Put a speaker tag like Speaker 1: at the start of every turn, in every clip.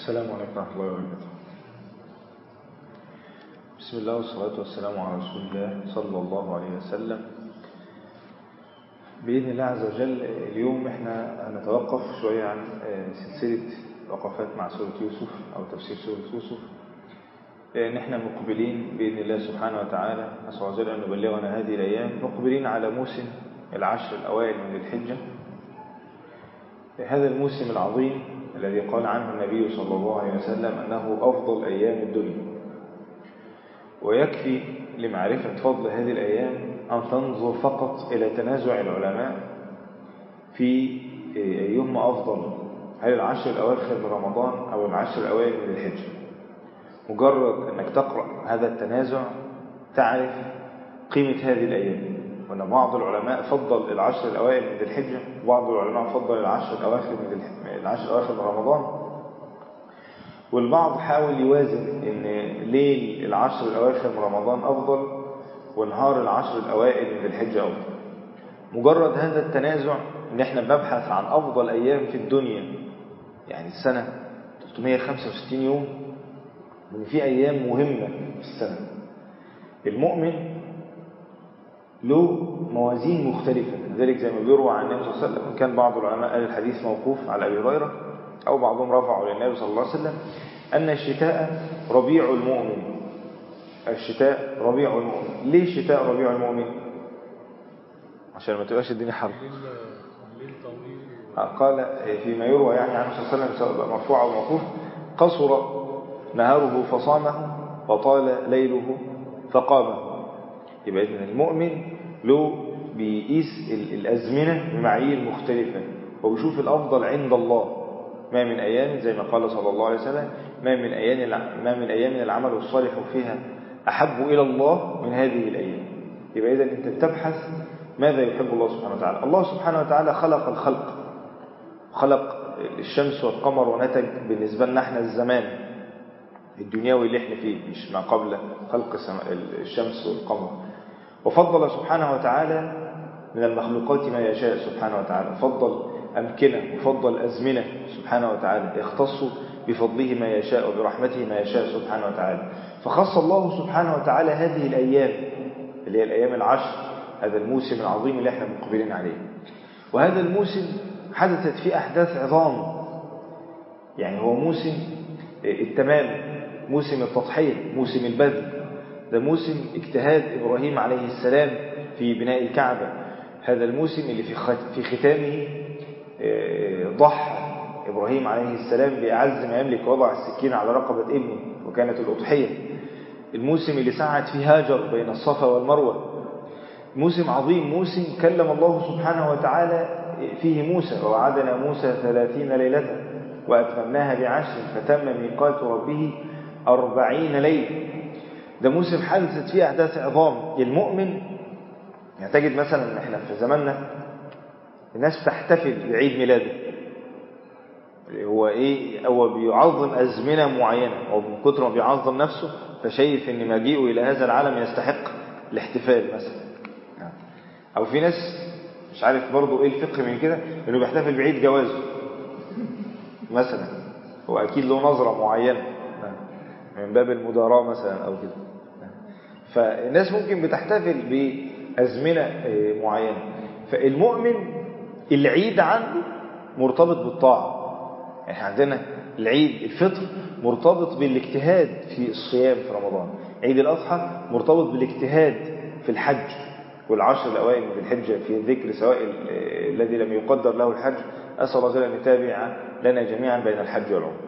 Speaker 1: السلام عليكم ورحمة الله وبركاته بسم الله والصلاة والسلام على رسول الله صلى الله عليه وسلم بإذن الله عز وجل اليوم احنا هنتوقف شوية عن سلسلة وقفات مع سورة يوسف أو تفسير سورة يوسف نحن مقبلين بإذن الله سبحانه وتعالى أسأل الله وجل أن يبلغنا هذه الأيام مقبلين على موسم العشر الأوائل من الحجة هذا الموسم العظيم الذي قال عنه النبي صلى الله عليه وسلم أنه أفضل أيام الدنيا ويكفي لمعرفة فضل هذه الأيام أن تنظر فقط إلى تنازع العلماء في أيهما أفضل هل العشر الأواخر من رمضان أو العشر الأوائل من الحجة مجرد أنك تقرأ هذا التنازع تعرف قيمة هذه الأيام وأن بعض العلماء فضل العشر الأوائل من الحجة وبعض العلماء فضل العشر الأواخر من العشر الأواخر من رمضان والبعض حاول يوازن ان ليل العشر الأواخر من رمضان أفضل ونهار العشر الأوائل من الحجة أفضل مجرد هذا التنازع ان احنا بنبحث عن أفضل أيام في الدنيا يعني السنة 365 يوم ان في أيام مهمة في السنة المؤمن له موازين مختلفة لذلك زي ما بيروى عن النبي صلى الله عليه وسلم كان بعض العلماء قال الحديث موقوف على أبي هريرة أو بعضهم رفعوا للنبي صلى الله عليه وسلم أن الشتاء ربيع المؤمن الشتاء ربيع المؤمن ليه الشتاء ربيع المؤمن عشان ما تبقاش الدنيا حر قال فيما يروى يعني عنه صلى الله عليه وسلم سواء مرفوع أو موقوف قصر نهاره فصامه وطال ليله فقامه يبقى إذن المؤمن له بيقيس الأزمنة بمعايير مختلفة وبيشوف الأفضل عند الله ما من أيام زي ما قال صلى الله عليه وسلم ما من أيام ما من أيام العمل الصالح فيها أحب إلى الله من هذه الأيام يبقى إذا أنت بتبحث ماذا يحب الله سبحانه وتعالى الله سبحانه وتعالى خلق الخلق خلق الشمس والقمر ونتج بالنسبة لنا احنا الزمان الدنيوي اللي احنا فيه مش ما قبل خلق الشمس والقمر وفضل سبحانه وتعالى من المخلوقات ما يشاء سبحانه وتعالى فضل أمكنة وفضل أزمنة سبحانه وتعالى يختص بفضله ما يشاء وبرحمته ما يشاء سبحانه وتعالى فخص الله سبحانه وتعالى هذه الأيام اللي هي الأيام العشر هذا الموسم العظيم اللي احنا مقبلين عليه وهذا الموسم حدثت فيه أحداث عظام يعني هو موسم التمام موسم التضحية موسم البذل ده موسم اجتهاد إبراهيم عليه السلام في بناء الكعبة هذا الموسم اللي في ختامه ضحى إبراهيم عليه السلام بأعز ما يملك وضع السكين على رقبة ابنه وكانت الأضحية الموسم اللي سعت فيه هاجر بين الصفا والمروة موسم عظيم موسم كلم الله سبحانه وتعالى فيه موسى ووعدنا موسى ثلاثين ليلة وأتممناها بعشر فتم ميقات ربه أربعين ليلة ده موسم حدثت فيه أحداث عظام المؤمن يعني تجد مثلا احنا في زماننا الناس تحتفل بعيد ميلاده هو ايه هو بيعظم ازمنه معينه او من كتر ما بيعظم نفسه فشايف ان مجيئه الى هذا العالم يستحق الاحتفال مثلا او في ناس مش عارف برضه ايه الفقه من كده انه بيحتفل بعيد جوازه مثلا هو اكيد له نظره معينه من باب المداراة مثلا او كده فالناس ممكن بتحتفل بازمنه معينه فالمؤمن العيد عنده مرتبط بالطاعة احنا عندنا العيد الفطر مرتبط بالاجتهاد في الصيام في رمضان عيد الأضحى مرتبط بالاجتهاد في الحج والعشر الأوائل من الحجة في الذكر سواء الذي لم يقدر له الحج أسأل الله أن يتابع لنا جميعا بين الحج والعمر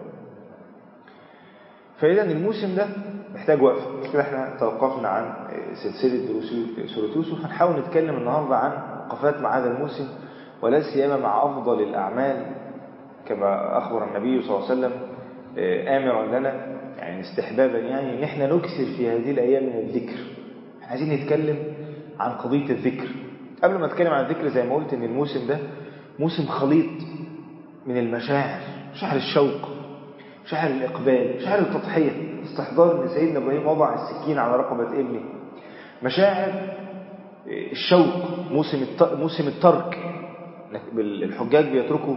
Speaker 1: فإذا الموسم ده محتاج وقفة كده احنا توقفنا عن سلسلة دروس سورة يوسف هنحاول نتكلم النهاردة عن وقفات مع هذا الموسم ولا سيما مع أفضل الأعمال كما أخبر النبي صلى الله عليه وسلم آمرا لنا يعني استحبابا يعني ان احنا نكثر في هذه الأيام من الذكر احنا عايزين نتكلم عن قضية الذكر قبل ما نتكلم عن الذكر زي ما قلت ان الموسم ده موسم خليط من المشاعر مشاعر الشوق مشاعر الإقبال مشاعر التضحية استحضار ان سيدنا إبراهيم وضع السكين على رقبة ابنه مشاعر الشوق موسم موسم الترك الحجاج بيتركوا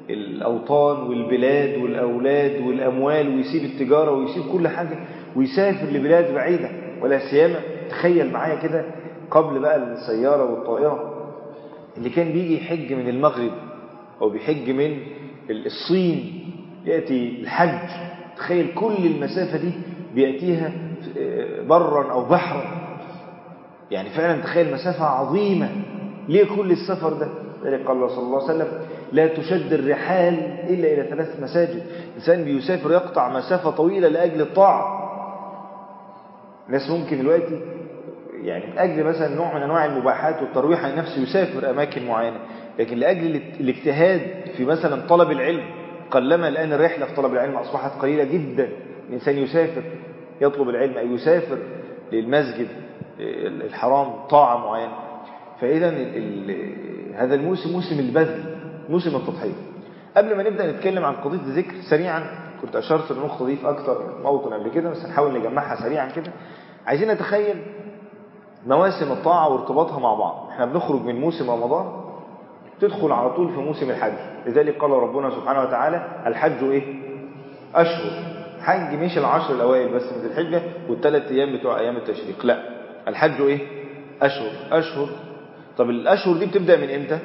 Speaker 1: الأوطان والبلاد والأولاد والأموال ويسيب التجارة ويسيب كل حاجة ويسافر لبلاد بعيدة ولا سيما تخيل معايا كده قبل بقى السيارة والطائرة اللي كان بيجي يحج من المغرب أو بيحج من الصين يأتي الحج تخيل كل المسافة دي بيأتيها برا أو بحرا يعني فعلا تخيل مسافة عظيمة ليه كل السفر ده ذلك قال الله صلى الله عليه وسلم لا تشد الرحال إلا إلى ثلاث مساجد إنسان بيسافر يقطع مسافة طويلة لأجل الطاعة ناس ممكن دلوقتي يعني من أجل مثلا نوع من أنواع المباحات والترويح عن نفسه يسافر أماكن معينة لكن لأجل الاجتهاد في مثلا طلب العلم قلما الآن الرحلة في طلب العلم أصبحت قليلة جدا الإنسان يسافر يطلب العلم أو يسافر للمسجد الحرام طاعة معينة فإذا هذا الموسم موسم البذل موسم التضحية قبل ما نبدأ نتكلم عن قضية الذكر سريعا كنت أشرت للنقطة دي في أكثر من موطن قبل كده بس نحاول نجمعها سريعا كده عايزين نتخيل مواسم الطاعة وارتباطها مع بعض احنا بنخرج من موسم رمضان تدخل على طول في موسم الحج لذلك قال ربنا سبحانه وتعالى الحج ايه أشهر حج مش العشر الأوائل بس من الحجة والثلاث أيام بتوع أيام التشريق لا الحج ايه أشهر أشهر طب الأشهر دي بتبدأ من إمتى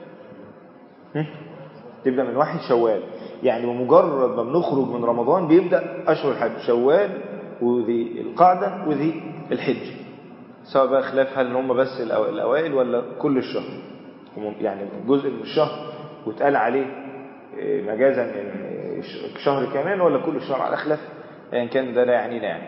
Speaker 1: تبدأ من واحد شوال يعني بمجرد ما بنخرج من رمضان بيبدأ أشهر الحج شوال وذي القعدة وذي الحج سواء بقى خلاف هل هم بس الأوائل ولا كل الشهر يعني جزء من الشهر واتقال عليه مجازا من شهر كمان ولا كل الشهر على خلاف يعني كان ده لا يعنينا يعني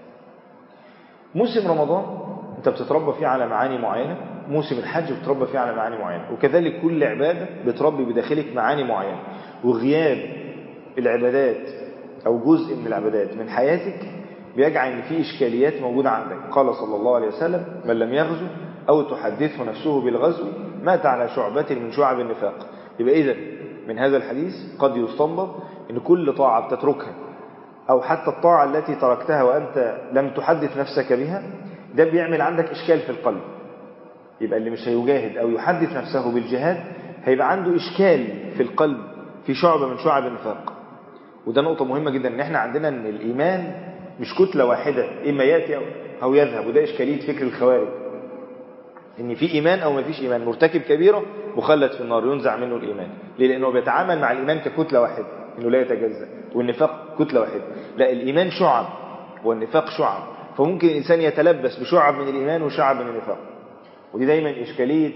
Speaker 1: موسم رمضان انت بتتربى فيه على معاني معينة موسم الحج بتربى فيه على معاني معينة وكذلك كل عبادة بتربي بداخلك معاني معينة وغياب العبادات أو جزء من العبادات من حياتك بيجعل ان في إشكاليات موجودة عندك قال صلى الله عليه وسلم من لم يغزو أو تحدثه نفسه بالغزو مات على شعبة من شعب النفاق يبقى إذا من هذا الحديث قد يستنبط أن كل طاعة بتتركها أو حتى الطاعة التي تركتها وأنت لم تحدث نفسك بها ده بيعمل عندك إشكال في القلب يبقى اللي مش هيجاهد أو يحدث نفسه بالجهاد هيبقى عنده إشكال في القلب في شعبة من شعب النفاق وده نقطة مهمة جدا ان احنا عندنا ان الإيمان مش كتلة واحدة إما يأتي أو يذهب وده إشكالية فكر الخوارج ان في إيمان أو ما فيش إيمان مرتكب كبيرة مخلد في النار ينزع منه الإيمان ليه لأنه بيتعامل مع الإيمان ككتلة واحدة إنه لا يتجزأ والنفاق كتلة واحدة لا الإيمان شعب والنفاق شعب فممكن الإنسان يتلبس بشعب من الإيمان وشعب من النفاق ودي دايما إشكالية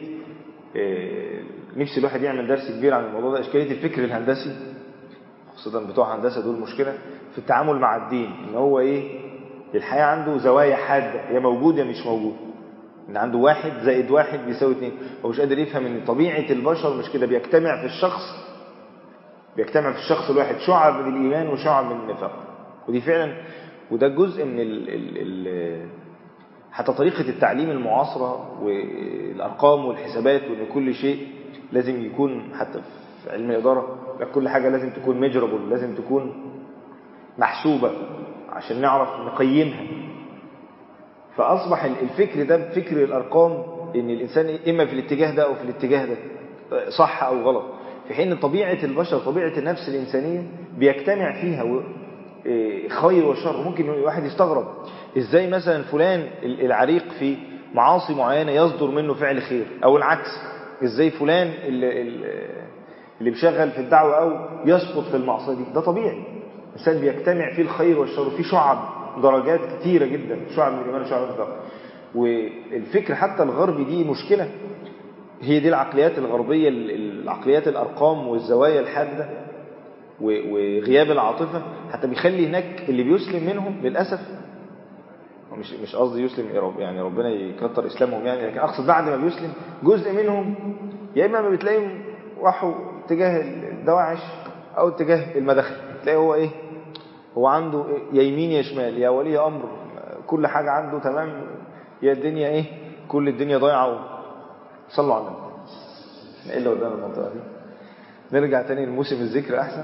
Speaker 1: نفسي الواحد يعمل درس كبير عن الموضوع ده إشكالية الفكر الهندسي خاصة بتوع هندسة دول مشكلة في التعامل مع الدين إن هو إيه الحياة عنده زوايا حادة يا موجود يا مش موجود إن عنده واحد زائد واحد بيساوي اتنين هو مش قادر يفهم إن طبيعة البشر مش كده بيجتمع في الشخص بيجتمع في الشخص الواحد شعب من الإيمان وشعب من النفاق ودي فعلا وده جزء من ال ال ال حتى طريقة التعليم المعاصرة والأرقام والحسابات وإن كل شيء لازم يكون حتى في علم الإدارة كل حاجة لازم تكون ميجربل لازم تكون محسوبة عشان نعرف نقيمها فأصبح الفكر ده فكر الأرقام إن الإنسان إما في الاتجاه ده أو في الاتجاه ده صح أو غلط في حين طبيعة البشر طبيعة النفس الإنسانية بيجتمع فيها خير وشر ممكن واحد يستغرب إزاي مثلا فلان العريق في معاصي معينة يصدر منه فعل خير أو العكس إزاي فلان اللي, اللي بيشغل في الدعوة أو يسقط في المعصية دي ده طبيعي الإنسان بيجتمع فيه الخير والشر في شعب درجات كتيرة جدا شعب من الإيمان وشعب من النفاق والفكر حتى الغربي دي مشكلة هي دي العقليات الغربية العقليات الأرقام والزوايا الحادة وغياب العاطفة حتى بيخلي هناك اللي بيسلم منهم للأسف مش مش قصدي يسلم يعني ربنا يكتر إسلامهم يعني لكن أقصد بعد ما بيسلم جزء منهم يا إما ما بتلاقيهم راحوا اتجاه الدواعش أو اتجاه المداخل تلاقي هو إيه هو عنده يا يمين يا شمال يا ولي أمر كل حاجة عنده تمام يا الدنيا إيه كل الدنيا ضايعة صلوا على النبي إلا قدام المنطقة دي نرجع تاني لموسم الذكر أحسن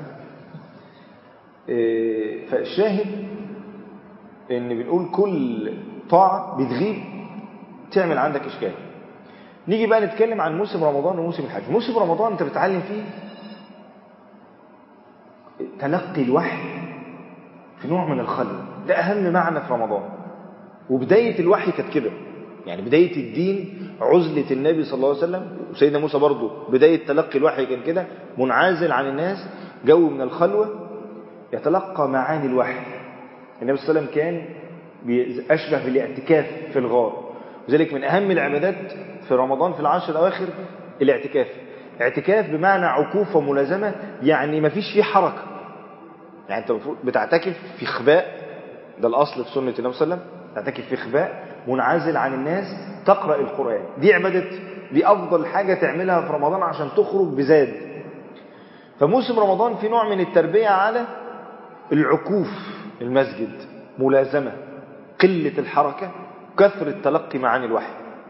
Speaker 1: إيه فالشاهد ان بنقول كل طاعة بتغيب تعمل عندك إشكال نيجي بقى نتكلم عن موسم رمضان وموسم الحج موسم رمضان انت بتعلم فيه تلقي الوحي في نوع من الخلوة ده أهم معنى في رمضان وبداية الوحي كانت كده يعني بداية الدين عزلة النبي صلى الله عليه وسلم وسيدنا موسى برضه بداية تلقي الوحي كان كده منعزل عن الناس جو من الخلوة يتلقى معاني الوحي النبي صلى الله عليه وسلم كان أشبه بالاعتكاف في الغار وذلك من أهم العبادات في رمضان في العشر الأواخر الاعتكاف اعتكاف بمعنى عكوف وملازمة يعني ما فيش فيه حركة يعني أنت بتعتكف في خباء ده الأصل في سنة النبي صلى الله عليه وسلم تعتكف في خباء منعزل عن الناس تقرأ القرآن دي عبادة دي أفضل حاجة تعملها في رمضان عشان تخرج بزاد فموسم رمضان في نوع من التربية على العكوف المسجد ملازمة قلة الحركة كثرة تلقي معاني الوحي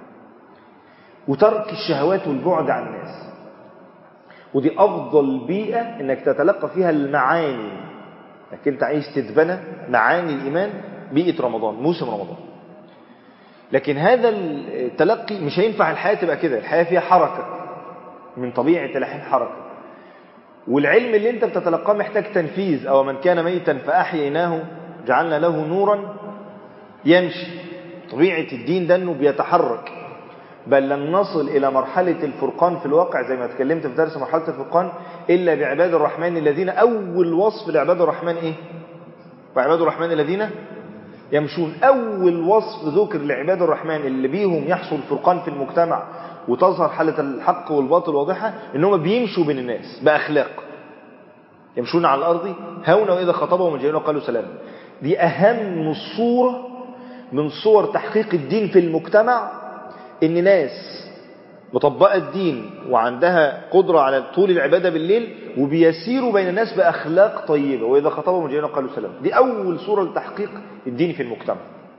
Speaker 1: وترك الشهوات والبعد عن الناس ودي أفضل بيئة إنك تتلقى فيها المعاني انك انت عايز تتبنى معاني الإيمان بيئة رمضان موسم رمضان لكن هذا التلقي مش هينفع الحياة تبقى كده الحياة فيها حركة من طبيعة الحين حركة والعلم اللي انت بتتلقاه محتاج تنفيذ أو من كان ميتا فأحييناه جعلنا له نورا يمشي طبيعة الدين ده انه بيتحرك بل لن نصل إلى مرحلة الفرقان في الواقع زي ما اتكلمت في درس مرحلة الفرقان إلا بعباد الرحمن الذين أول وصف لعباد الرحمن إيه وعباد الرحمن الذين يمشون أول وصف ذكر لعباد الرحمن اللي بيهم يحصل فرقان في المجتمع وتظهر حالة الحق والباطل واضحة إنهم بيمشوا بين الناس بأخلاق يمشون على الأرض هونا وإذا خطبهم الجاهلون قالوا سلام دي أهم صورة من صور تحقيق الدين في المجتمع إن ناس مطبقة الدين وعندها قدرة على طول العبادة بالليل وبيسيروا بين الناس بأخلاق طيبة وإذا خطبهم الجاهلون قالوا سلام دي أول صورة لتحقيق الدين في المجتمع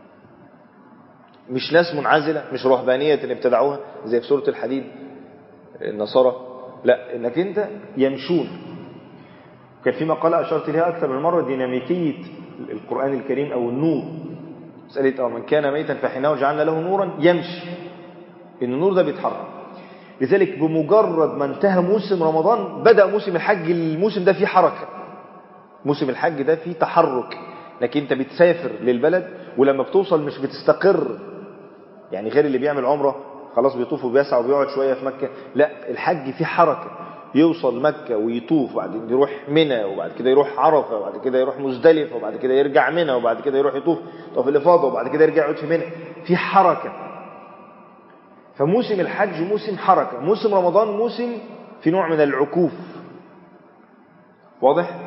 Speaker 1: مش ناس منعزلة مش رهبانية اللي ابتدعوها زي في سورة الحديد النصارى لا انك انت يمشون كان في مقالة أشرت لها أكثر من مرة ديناميكية القرآن الكريم أو النور مسألة أو من كان ميتا فحينه جعلنا له نورا يمشي إن النور ده بيتحرك لذلك بمجرد ما انتهى موسم رمضان بدأ موسم الحج الموسم ده فيه حركة موسم الحج ده فيه تحرك لكن انت بتسافر للبلد ولما بتوصل مش بتستقر يعني غير اللي بيعمل عمره خلاص بيطوف وبيسعى وبيقعد شوية في مكة لا الحج فيه حركة يوصل مكة ويطوف وبعدين يروح منى وبعد كده يروح عرفة وبعد كده يروح مزدلفة وبعد كده يرجع منى وبعد كده يروح يطوف طوف الإفاضة وبعد كده يرجع يقعد في منى في حركة فموسم الحج موسم حركة موسم رمضان موسم في نوع من العكوف واضح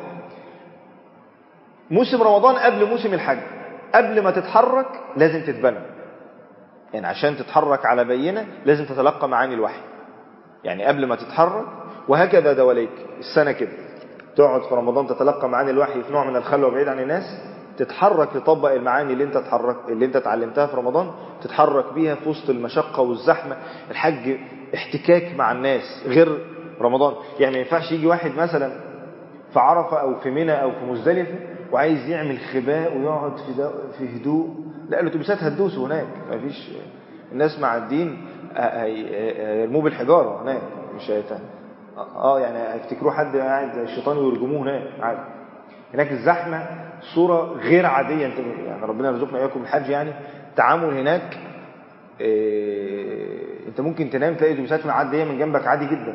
Speaker 1: موسم رمضان قبل موسم الحج قبل ما تتحرك لازم تتبنى يعني عشان تتحرك على بينة لازم تتلقى معاني الوحي يعني قبل ما تتحرك وهكذا دواليك السنة كده تقعد في رمضان تتلقى معاني الوحي في نوع من الخلوة بعيد عن الناس تتحرك تطبق المعاني اللي انت تحرك اللي انت اتعلمتها في رمضان تتحرك بيها في وسط المشقة والزحمة الحج احتكاك مع الناس غير رمضان يعني ما ينفعش يجي واحد مثلا في عرفة او في منى او في مزدلفة وعايز يعمل خباء ويقعد في في هدوء لا الاتوبيسات هتدوسه هناك ما فيش الناس مع الدين هيرموه بالحجارة هناك مش هيت... اه يعني هيفتكروه حد قاعد الشيطان ويرجموه هناك عادي هناك الزحمة صورة غير عادية انت يعني ربنا يرزقنا اياكم الحج يعني تعامل هناك إيه انت ممكن تنام تلاقي اتوبيسات معديه من جنبك عادي جدا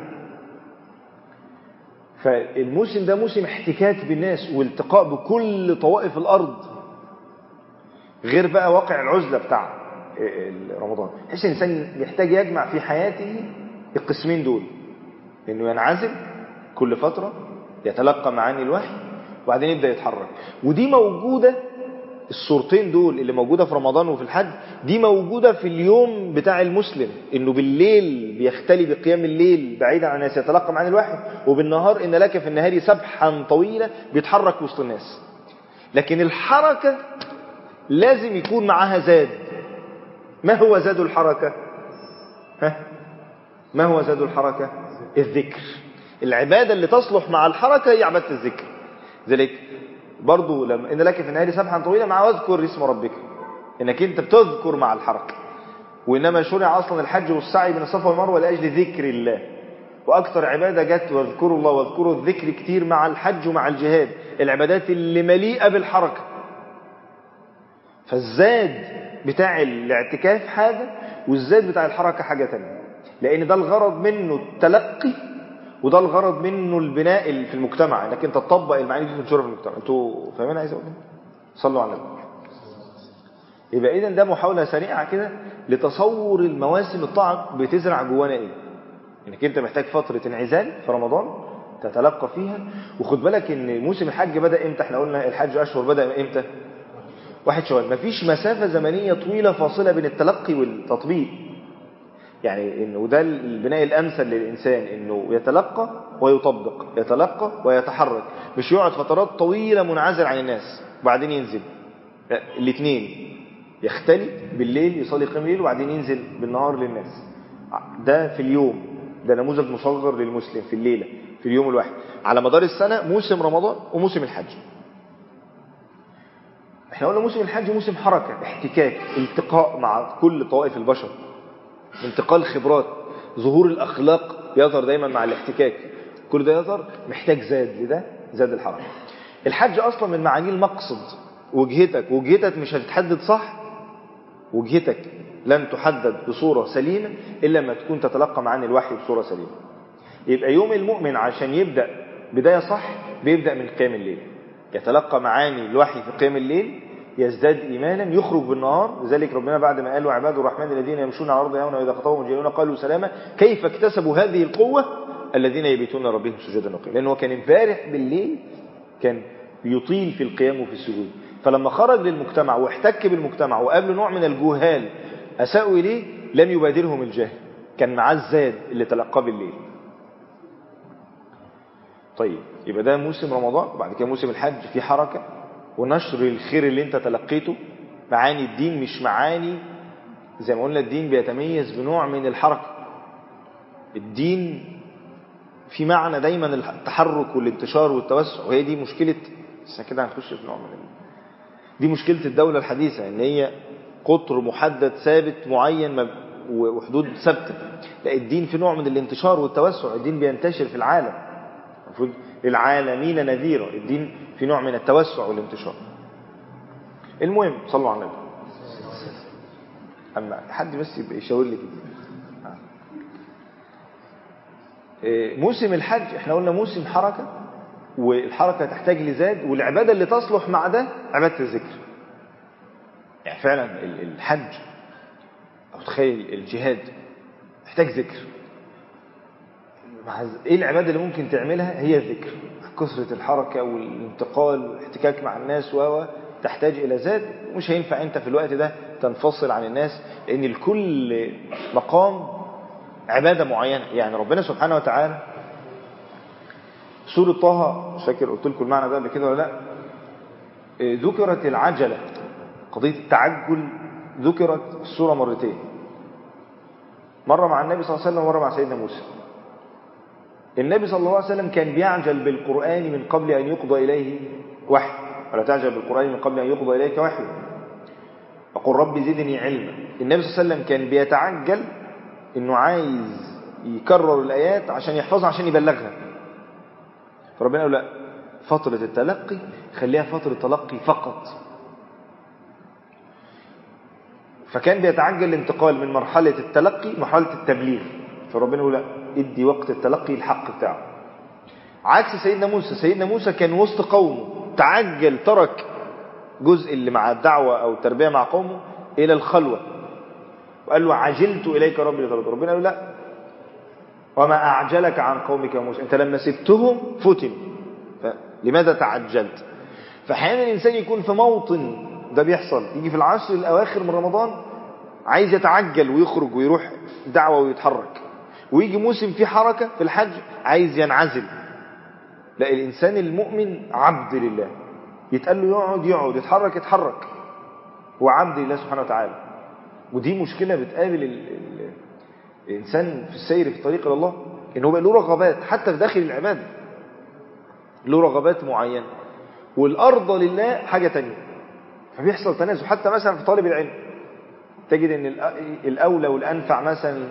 Speaker 1: فالموسم ده موسم احتكاك بالناس والتقاء بكل طوائف الارض غير بقى واقع العزلة بتاع رمضان تحس الانسان يحتاج يجمع في حياته القسمين دول انه ينعزل كل فترة يتلقى معاني الوحي وبعدين يبدأ يتحرك ودي موجودة الصورتين دول اللي موجودة في رمضان وفي الحج دي موجودة في اليوم بتاع المسلم انه بالليل بيختلي بقيام الليل بعيدا عن الناس يتلقى معاني الوحي وبالنهار ان لك في النهار سبحا طويلة بيتحرك وسط الناس لكن الحركة لازم يكون معها زاد ما هو زاد الحركة ها؟ ما هو زاد الحركة الذكر العبادة اللي تصلح مع الحركة هي عبادة الذكر ذلك برضو لما إن لك في النهار سبحا طويلة مع واذكر اسم ربك إنك أنت بتذكر مع الحركة وإنما شرع أصلا الحج والسعي بين الصفا والمروة لأجل ذكر الله وأكثر عبادة جت واذكروا الله واذكروا الذكر كتير مع الحج ومع الجهاد العبادات اللي مليئة بالحركة فالزاد بتاع الاعتكاف حاجة والزاد بتاع الحركة حاجة تانية لأن ده الغرض منه التلقي وده الغرض منه البناء في المجتمع انك انت تطبق المعاني دي تنشرها في المجتمع انتوا فاهمين عايز اقول ايه صلوا على النبي يبقى اذا ده محاوله سريعه كده لتصور المواسم الطاعه بتزرع جوانا ايه انك انت محتاج فتره انعزال في رمضان تتلقى فيها وخد بالك ان موسم الحج بدا امتى احنا قلنا الحج اشهر بدا امتى واحد شوال مفيش مسافه زمنيه طويله فاصله بين التلقي والتطبيق يعني انه ده البناء الامثل للانسان انه يتلقى ويطبق يتلقى ويتحرك مش يقعد فترات طويله منعزل عن الناس وبعدين ينزل الاثنين يختلي بالليل يصلي قيام الليل وبعدين ينزل بالنهار للناس ده في اليوم ده نموذج مصغر للمسلم في الليله في اليوم الواحد على مدار السنه موسم رمضان وموسم الحج احنا قلنا موسم الحج موسم حركه احتكاك التقاء مع كل طوائف البشر انتقال خبرات ظهور الأخلاق يظهر دايما مع الاحتكاك كل ده يظهر محتاج زاد لده زاد الحركة الحج أصلا من معانيه المقصد وجهتك وجهتك مش هتتحدد صح وجهتك لن تحدد بصورة سليمة إلا لما تكون تتلقى معاني الوحي بصورة سليمة يبقى يوم المؤمن عشان يبدأ بداية صح بيبدأ من قيام الليل يتلقى معاني الوحي في قيام الليل يزداد إيمانا يخرج بالنهار لذلك ربنا بعد ما قال وعباد الرحمن الذين يمشون على الأرض يومنا وإذا خطبهم الجاهلون قالوا سلاما كيف اكتسبوا هذه القوة الذين يبيتون ربهم سجدا وقياما لأنه كان امبارح بالليل كان يطيل في القيام وفي السجود فلما خرج للمجتمع واحتك بالمجتمع وقابل نوع من الجهال أساءوا إليه لم يبادرهم الجهل كان معاه الزاد اللي تلقاه بالليل طيب يبقى ده موسم رمضان وبعد كده موسم الحج في حركة ونشر الخير اللي انت تلقيته معاني الدين مش معاني زي ما قلنا الدين بيتميز بنوع من الحركة الدين في معنى دايما التحرك والانتشار والتوسع وهي دي مشكلة بس كده هنخش في نوع من ال... دي مشكلة الدولة الحديثة ان هي قطر محدد ثابت معين وحدود ثابتة لا الدين في نوع من الانتشار والتوسع الدين بينتشر في العالم المفروض للعالمين نذيرا الدين في نوع من التوسع والانتشار المهم صلوا على النبي أما حد بس يبقى يشاور لي كده موسم الحج احنا قلنا موسم حركة والحركة تحتاج لزاد والعبادة اللي تصلح مع ده عبادة الذكر يعني فعلا الحج أو تخيل الجهاد محتاج ذكر ايه العبادة اللي ممكن تعملها هي الذكر كثرة الحركة والانتقال والاحتكاك مع الناس و تحتاج إلى زاد مش هينفع أنت في الوقت ده تنفصل عن الناس لأن الكل مقام عبادة معينة يعني ربنا سبحانه وتعالى سورة طه مش فاكر قلت لكم المعنى ده قبل كده ولا لا ذكرت العجلة قضية التعجل ذكرت في السورة مرتين مرة مع النبي صلى الله عليه وسلم ومرة مع سيدنا موسى النبي صلى الله عليه وسلم كان بيعجل بالقرآن من قبل أن يقضى إليه وحي ولا تعجل بالقرآن من قبل أن يقضى إليك وحي وقل رب زدني علما النبي صلى الله عليه وسلم كان بيتعجل انه عايز يكرر الآيات عشان يحفظها عشان يبلغها فربنا قال لا فترة التلقي خليها فترة تلقي فقط فكان بيتعجل الانتقال من مرحلة التلقي مرحلة التبليغ فربنا يقول لا ادي وقت التلقي الحق بتاعه عكس سيدنا موسى سيدنا موسى كان وسط قومه تعجل ترك جزء اللي مع الدعوة أو التربية مع قومه إلى الخلوة وقال له عجلت إليك ربي لترضى ربنا قال له لا وما أعجلك عن قومك يا موسى أنت لما سبتهم فتن لماذا تعجلت فأحيانا الإنسان يكون في موطن ده بيحصل يجي في العشر الأواخر من رمضان عايز يتعجل ويخرج ويروح دعوة ويتحرك ويجي موسم فيه حركة في الحج عايز ينعزل لا الإنسان المؤمن عبد لله يتقال له يقعد يقعد يتحرك يتحرك هو عبد لله سبحانه وتعالى ودي مشكلة بتقابل ال ال الإنسان في السير في طريق الله إن هو بقى له رغبات حتى في داخل العبادة له رغبات معينة والأرضى لله حاجة تانية فبيحصل تنازع حتى مثلا في طالب العلم تجد ان الأولى والأنفع مثلا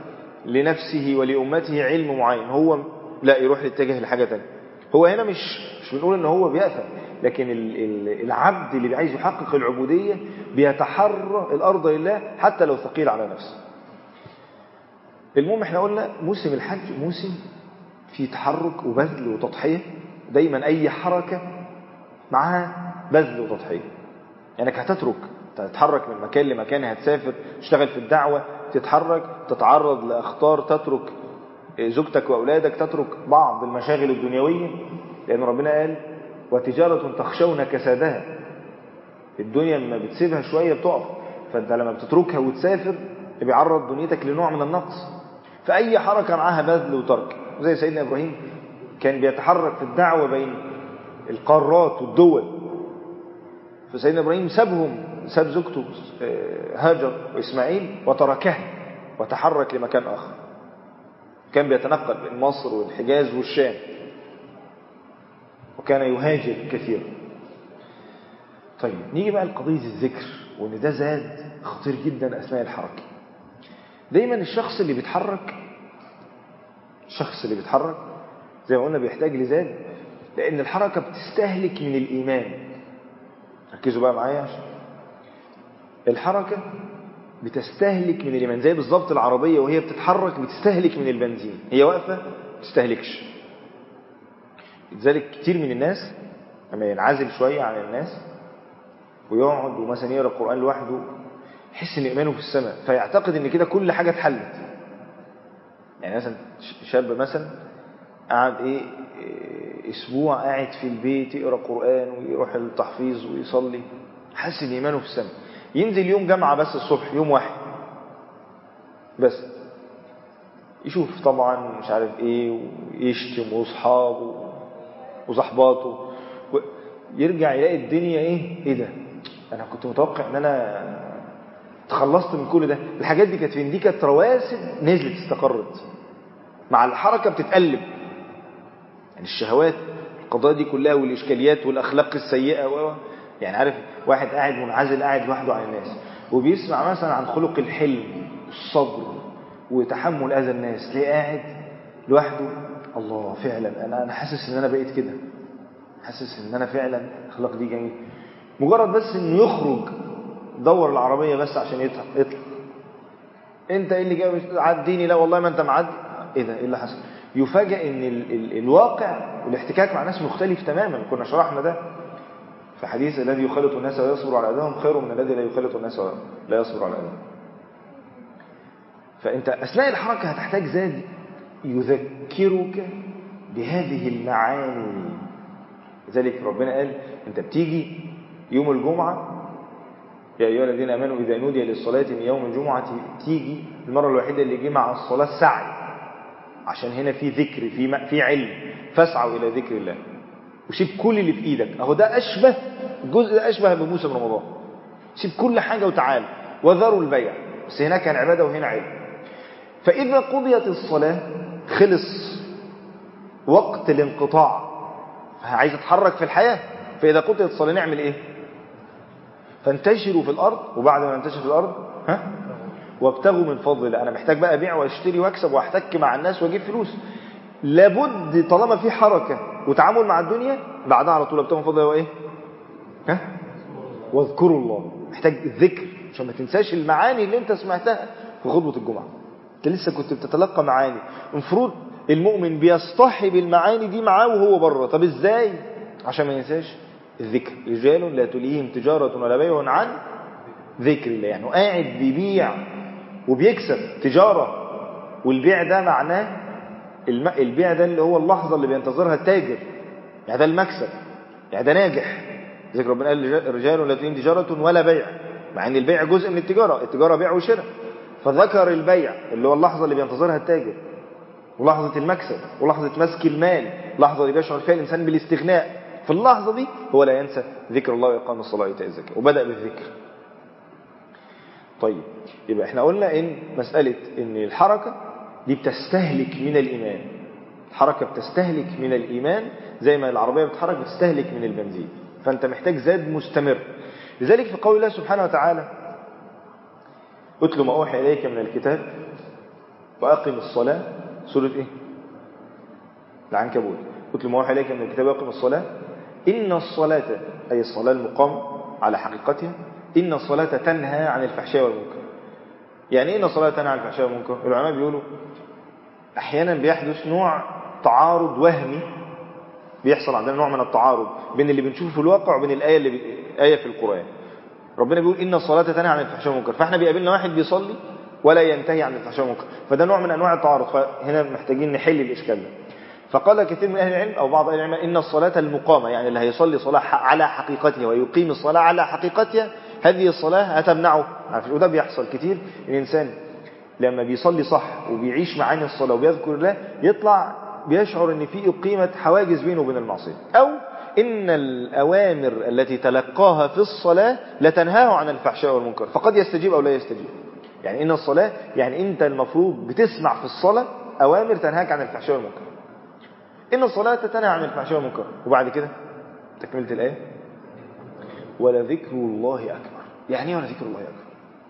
Speaker 1: لنفسه ولأمته علم معين هو لا يروح يتجه لحاجة تانية هو هنا مش مش بنقول ان هو بيأثم لكن ال- ال- العبد اللي عايز يحقق العبودية بيتحرى الأرض لله حتى لو ثقيل على نفسه المهم احنا قلنا موسم الحج موسم فيه تحرك وبذل وتضحية دايما أي حركة معها بذل وتضحية يعني انك هتترك تتحرك من مكان لمكان هتسافر تشتغل في الدعوة تتحرك تتعرض لأخطار تترك زوجتك وأولادك تترك بعض المشاغل الدنيوية لأن ربنا قال وتجارة تخشون كسادها الدنيا لما بتسيبها شوية بتقف فأنت لما بتتركها وتسافر بيعرض دنيتك لنوع من النقص فأي حركة معاها بذل وترك زي سيدنا إبراهيم كان بيتحرك في الدعوة بين القارات والدول فسيدنا إبراهيم سابهم ساب زوجته هاجر وإسماعيل وتركها وتحرك لمكان آخر كان بيتنقل بين مصر والحجاز والشام وكان يهاجر كثيرا طيب نيجي بقى لقضية الذكر وان ده زاد خطير جدا أثناء الحركة دايما الشخص اللي بيتحرك الشخص اللي بيتحرك زي ما قلنا بيحتاج لزاد لأن الحركة بتستهلك من الإيمان ركزوا بقى معايا عشان الحركة بتستهلك من الإيمان زي بالظبط العربية وهي بتتحرك بتستهلك من البنزين هي واقفة بتستهلكش لذلك كتير من الناس لما ينعزل شوية عن الناس ويقعد ومثلا يقرأ القرآن لوحده يحس ان إيمانه في السماء فيعتقد ان كده كل حاجة اتحلت يعني مثلا شاب مثلا قعد ايه اسبوع قاعد في البيت يقرأ قرآن ويروح التحفيظ ويصلي حاسس ان إيمانه في السماء ينزل يوم جامعة بس الصبح يوم واحد بس يشوف طبعا مش عارف ايه ويشتم واصحابه وصحباته يرجع يلاقي الدنيا ايه ايه ده انا كنت متوقع ان انا تخلصت من كل ده الحاجات دي كانت فين دي كانت رواسب نزلت استقرت مع الحركة بتتقلب يعني الشهوات القضايا دي كلها والإشكاليات والأخلاق السيئة و يعني عارف واحد قاعد منعزل قاعد لوحده عن الناس وبيسمع مثلا عن خلق الحلم والصبر وتحمل أذى الناس ليه قاعد لوحده الله فعلا أنا أنا حاسس إن أنا بقيت كده حاسس إن أنا فعلا الأخلاق دي جميل مجرد بس إنه يخرج دور العربية بس عشان يطلع يطلع انت ايه اللي جاي عديني لا والله ما انت معدي ايه ده ايه اللي حصل يفاجئ ان ال ال الواقع والاحتكاك مع ناس مختلف تماما كنا شرحنا ده في حديث الذي يخالط الناس ويصبر على اذاهم خير من الذي لا يخالط الناس ولا يصبر على اذاهم فانت اثناء الحركه هتحتاج زاد يذكرك بهذه المعاني لذلك ربنا قال انت بتيجي يوم الجمعه يا أيها الذين آمنوا إذا نودي للصلاة من يوم الجمعة تيجي المرة الوحيدة اللي جه مع الصلاة سعي عشان هنا في ذكر في في علم فاسعوا إلى ذكر الله وسيب كل اللي في إيدك أهو ده أشبه الجزء ده أشبه بموسم رمضان سيب كل حاجة وتعال وذروا البيع بس هناك كان عبادة وهنا علم فإذا قضيت الصلاة خلص وقت الانقطاع عايز اتحرك في الحياة فإذا قضيت الصلاة نعمل إيه فانتشروا في الأرض وبعد ما ننتشر في الأرض ها وابتغوا من فضل الله أنا محتاج بقى أبيع واشتري واكسب واحتك مع الناس واجيب فلوس لابد طالما في حركة وتعامل مع الدنيا بعدها على طول ابتغوا من فضل الله وإيه ها واذكروا الله محتاج الذكر عشان ما تنساش المعاني اللي انت سمعتها في خطبة الجمعة انت لسه كنت بتتلقى معاني المفروض المؤمن بيصطحب المعاني دي معاه وهو بره طب ازاي عشان ما ينساش الذكر رجال لا تليهم تجارة ولا بيع عن ذكر الله يعني قاعد بيبيع وبيكسب تجارة والبيع ده معناه الم... البيع ده اللي هو اللحظة اللي بينتظرها التاجر يعني ده المكسب يعني ده ناجح ذكر ربنا قال رجال لا تليهم تجارة ولا بيع مع ان البيع جزء من التجارة التجارة بيع وشراء فذكر البيع اللي هو اللحظة اللي بينتظرها التاجر ولحظة المكسب ولحظة مسك المال لحظة اللي بيشعر فيها الإنسان بالاستغناء في اللحظة دي هو لا ينسى ذكر الله وإقام الصلاة وإيتاء الزكاة وبدأ بالذكر طيب يبقى احنا قلنا ان مسألة ان الحركة دي بتستهلك من الإيمان الحركة بتستهلك من الإيمان زي ما العربية بتتحرك بتستهلك من البنزين فأنت محتاج زاد مستمر لذلك في قول الله سبحانه وتعالى اتل ما أوحي إليك من الكتاب وأقم الصلاة سورة إيه العنكبوت قلت ما وحي إليك من الكتاب وأقم الصلاة إن الصلاة أي الصلاة المقام على حقيقتها إن الصلاة تنهى عن الفحشاء والمنكر يعني إيه إن الصلاة تنهى عن الفحشاء والمنكر العلماء بيقولوا أحيانا بيحدث نوع تعارض وهمي بيحصل عندنا نوع من التعارض بين اللي بنشوفه في الواقع وبين الآية اللي ب... آية في القرآن ربنا بيقول إن الصلاة تنهى عن الفحشاء والمنكر فإحنا بيقابلنا واحد بيصلي ولا ينتهي عن الفحشاء والمنكر فده نوع من أنواع التعارض فهنا محتاجين نحل الإشكال ده فقال كثير من أهل العلم أو بعض أهل العلم إن الصلاة المقامة يعني اللي هيصلي صلاة على حقيقتها ويقيم الصلاة على حقيقتها هذه الصلاة هتمنعه وده بيحصل كتير الإنسان لما بيصلي صح وبيعيش معاني الصلاة وبيذكر الله يطلع بيشعر ان في قيمة حواجز بينه وبين المعصية او ان الاوامر التي تلقاها في الصلاة لتنهاه عن الفحشاء والمنكر فقد يستجيب او لا يستجيب يعني ان الصلاة يعني انت المفروض بتسمع في الصلاة اوامر تنهاك عن الفحشاء والمنكر ان الصلاة تنهى عن الفحشاء والمنكر وبعد كده تكملة الايه ولذكر الله اكبر يعني ايه ولذكر الله اكبر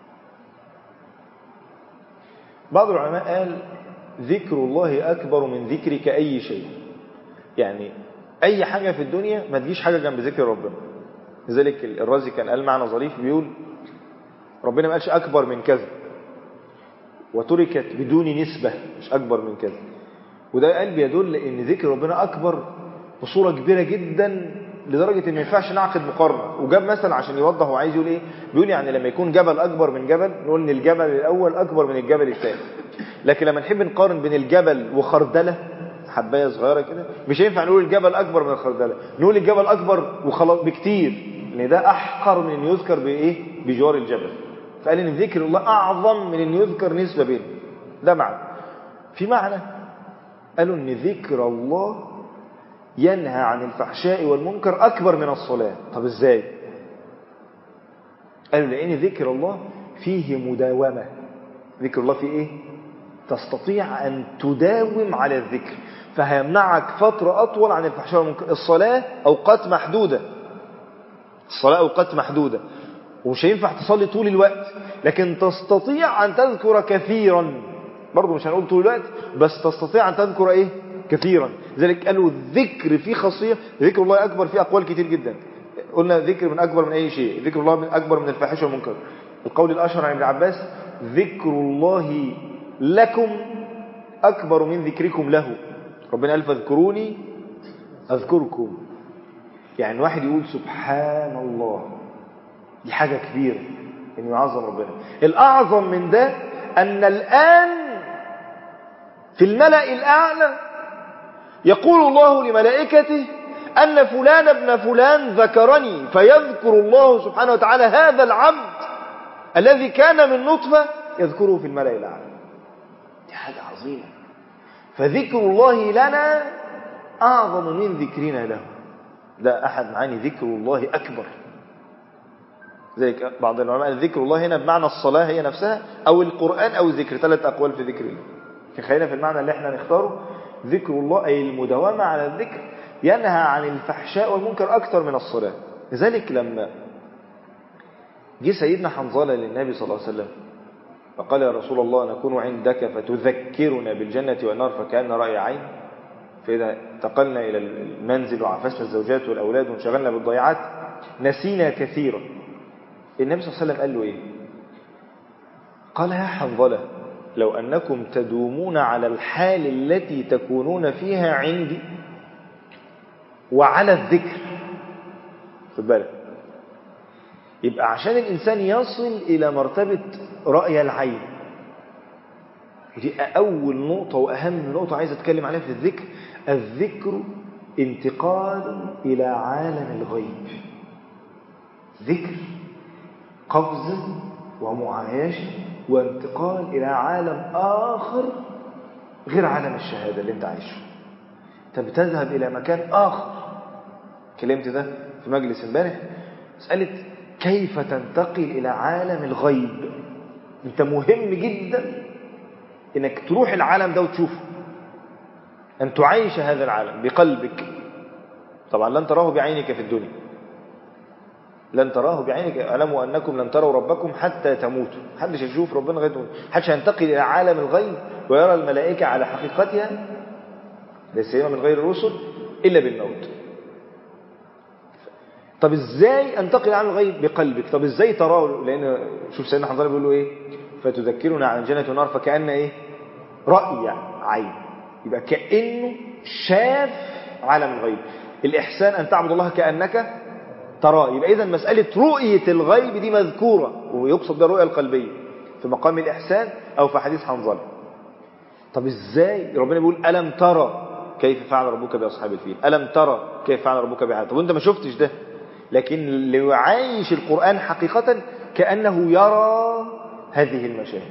Speaker 1: بعض العلماء قال ذكر الله أكبر من ذكرك أي شيء يعني أي حاجة في الدنيا ما تجيش حاجة جنب ذكر ربنا لذلك الرازي كان قال معنى ظريف بيقول ربنا ما قالش أكبر من كذا وتركت بدون نسبة مش أكبر من كذا وده قال بيدل ان ذكر ربنا أكبر بصورة كبيرة جدا لدرجة ان ما ينفعش نعقد مقارنة وجاب مثل عشان يوضح هو عايز يقول ايه بيقول يعني لما يكون جبل أكبر من جبل نقول ان الجبل الأول أكبر من الجبل الثاني لكن لما نحب نقارن بين الجبل وخردلة حباية صغيرة كده مش هينفع نقول الجبل أكبر من الخردلة نقول الجبل أكبر وخلاص بكتير لأن ده أحقر من أن يذكر بإيه بجوار الجبل فقال إن ذكر الله أعظم من أن يذكر نسبة بينه ده معنى في معنى قالوا أن ذكر الله ينهى عن الفحشاء والمنكر أكبر من الصلاة طب إزاي قالوا لأن ذكر الله فيه مداومة ذكر الله فيه إيه تستطيع أن تداوم على الذكر فهيمنعك فترة أطول عن الفحشاء والمنكر الصلاة أوقات محدودة الصلاة أوقات محدودة ومش هينفع تصلي طول الوقت لكن تستطيع أن تذكر كثيرا برضه مش هنقول طول الوقت بس تستطيع أن تذكر إيه كثيرا لذلك قالوا الذكر فيه خاصية ذكر الله أكبر فيه أقوال كتير جدا قلنا ذكر من أكبر من أي شيء ذكر الله من أكبر من الفاحشة والمنكر القول الأشهر عن ابن عباس ذكر الله لكم أكبر من ذكركم له ربنا قال فاذكروني أذكركم يعني واحد يقول سبحان الله دي حاجة كبيرة إنه يعظم ربنا الأعظم من ده أن الآن في الملأ الأعلى يقول الله لملائكته أن فلان ابن فلان ذكرني فيذكر الله سبحانه وتعالى هذا العبد الذي كان من نطفة يذكره في الملأ الأعلى دي حاجة عظيمة فذكر الله لنا أعظم من ذكرنا له ده أحد معاني ذكر الله أكبر زي بعض العلماء ذكر الله هنا بمعنى الصلاة هي نفسها أو القرآن أو الذكر ثلاث أقوال في ذكر الله خلينا في المعنى اللي احنا نختاره ذكر الله أي المداومة على الذكر ينهى عن الفحشاء والمنكر أكثر من الصلاة لذلك لما جه سيدنا حنظلة للنبي صلى الله عليه وسلم فقال يا رسول الله نكون عندك فتذكرنا بالجنة والنار فكأن رأي عين فإذا انتقلنا إلى المنزل وعفسنا الزوجات والأولاد وانشغلنا بالضيعات نسينا كثيرا النبي صلى الله عليه وسلم قال له إيه قال يا حنظلة لو أنكم تدومون على الحال التي تكونون فيها عندي وعلى الذكر خد بالك يبقى عشان الإنسان يصل إلى مرتبة رأي العين ودي أول نقطة وأهم نقطة عايز أتكلم عليها في الذكر الذكر انتقال إلى عالم الغيب ذكر قفز ومعايشة وانتقال إلى عالم آخر غير عالم الشهادة اللي انت عايشه انت بتذهب إلى مكان آخر كلمت ده في مجلس امبارح مسألة كيف تنتقل إلى عالم الغيب انت مهم جدا انك تروح العالم ده وتشوفه أن تعيش هذا العالم بقلبك طبعا لن تراه بعينك في الدنيا لن تراه بعينك اعلموا انكم لن تروا ربكم حتى تموتوا محدش هيشوف ربنا لغايه ما محدش هينتقل الى عالم الغيب ويرى الملائكه على حقيقتها لا سيما من غير الرسل الا بالموت طب ازاي انتقل عن الغيب بقلبك طب ازاي تراه لان شوف سيدنا حنظله بيقول له ايه فتذكرنا عن جنة ونار فكأن ايه رأي عين يبقى كأنه شاف عالم الغيب الإحسان أن تعبد الله كأنك تراه يبقى إذا مسألة رؤية الغيب دي مذكورة ويقصد ده الرؤية القلبية في مقام الإحسان أو في حديث حنظله طب إزاي ربنا بيقول ألم ترى كيف فعل ربك بأصحاب الفيل ألم ترى كيف فعل ربك بعاد طب وانت ما شفتش ده لكن اللي يعايش القرآن حقيقة كأنه يرى هذه المشاهد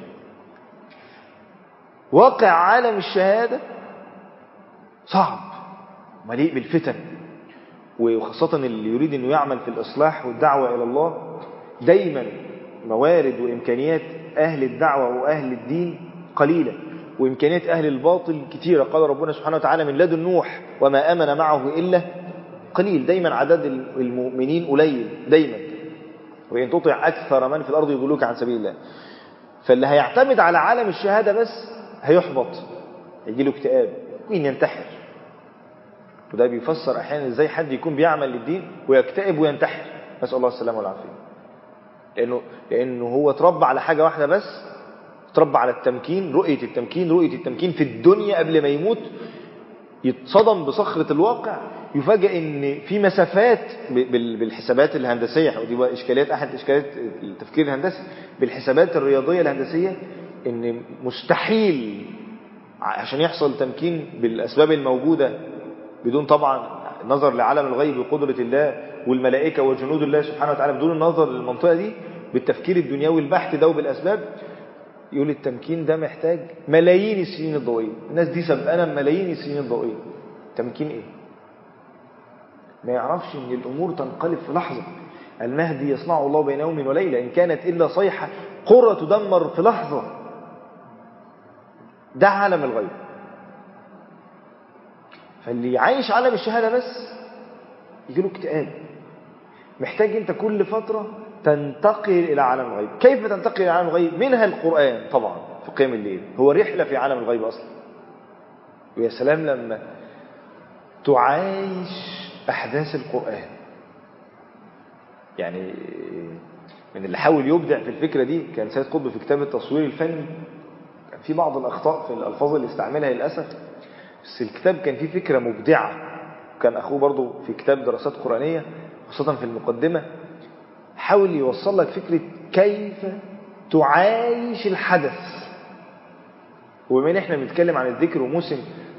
Speaker 1: واقع عالم الشهادة صعب مليء بالفتن وخاصة اللي يريد أنه يعمل في الإصلاح والدعوة إلى الله دايما موارد وإمكانيات أهل الدعوة وأهل الدين قليلة وإمكانيات أهل الباطل كثيرة قال ربنا سبحانه وتعالى من لدن نوح وما أمن معه إلا قليل دايما عدد المؤمنين قليل دايما وإن تطع أكثر من في الأرض يضلوك عن سبيل الله فاللي هيعتمد على عالم الشهادة بس هيحبط يجي له اكتئاب مين ينتحر وده بيفسر أحيانا إزاي حد يكون بيعمل للدين ويكتئب وينتحر نسأل الله السلامة والعافية لأنه, لأنه هو اتربى على حاجة واحدة بس اتربى على التمكين رؤية التمكين رؤية التمكين في الدنيا قبل ما يموت يتصدم بصخرة الواقع يفاجئ ان في مسافات بالحسابات الهندسية ودي اشكاليات احد اشكاليات التفكير الهندسي بالحسابات الرياضية الهندسية ان مستحيل عشان يحصل تمكين بالاسباب الموجودة بدون طبعا نظر لعالم الغيب وقدرة الله والملائكة وجنود الله سبحانه وتعالى بدون النظر للمنطقة دي بالتفكير الدنيوي البحت ده وبالاسباب يقول التمكين ده محتاج ملايين السنين الضوئية الناس دي سبقنا ملايين السنين الضوئية تمكين ايه ما يعرفش ان الامور تنقلب في لحظة المهدي يصنع الله بين يوم وليلة ان كانت الا صيحة قرة تدمر في لحظة ده عالم الغيب فاللي عايش عالم الشهادة بس يجيله اكتئاب محتاج انت كل فترة تنتقل إلى عالم الغيب كيف تنتقل إلى عالم الغيب منها القرآن طبعا في قيام الليل هو رحلة في عالم الغيب أصلا ويا سلام لما تعايش أحداث القرآن يعني من اللي حاول يبدع في الفكرة دي كان سيد قطب في كتاب التصوير الفني كان في بعض الأخطاء في الألفاظ اللي استعملها للأسف بس الكتاب كان فيه فكرة مبدعة كان أخوه برضه في كتاب دراسات قرآنية خاصة في المقدمة حاول يوصل لك فكرة كيف تعايش الحدث وبما ان احنا بنتكلم عن الذكر وموسم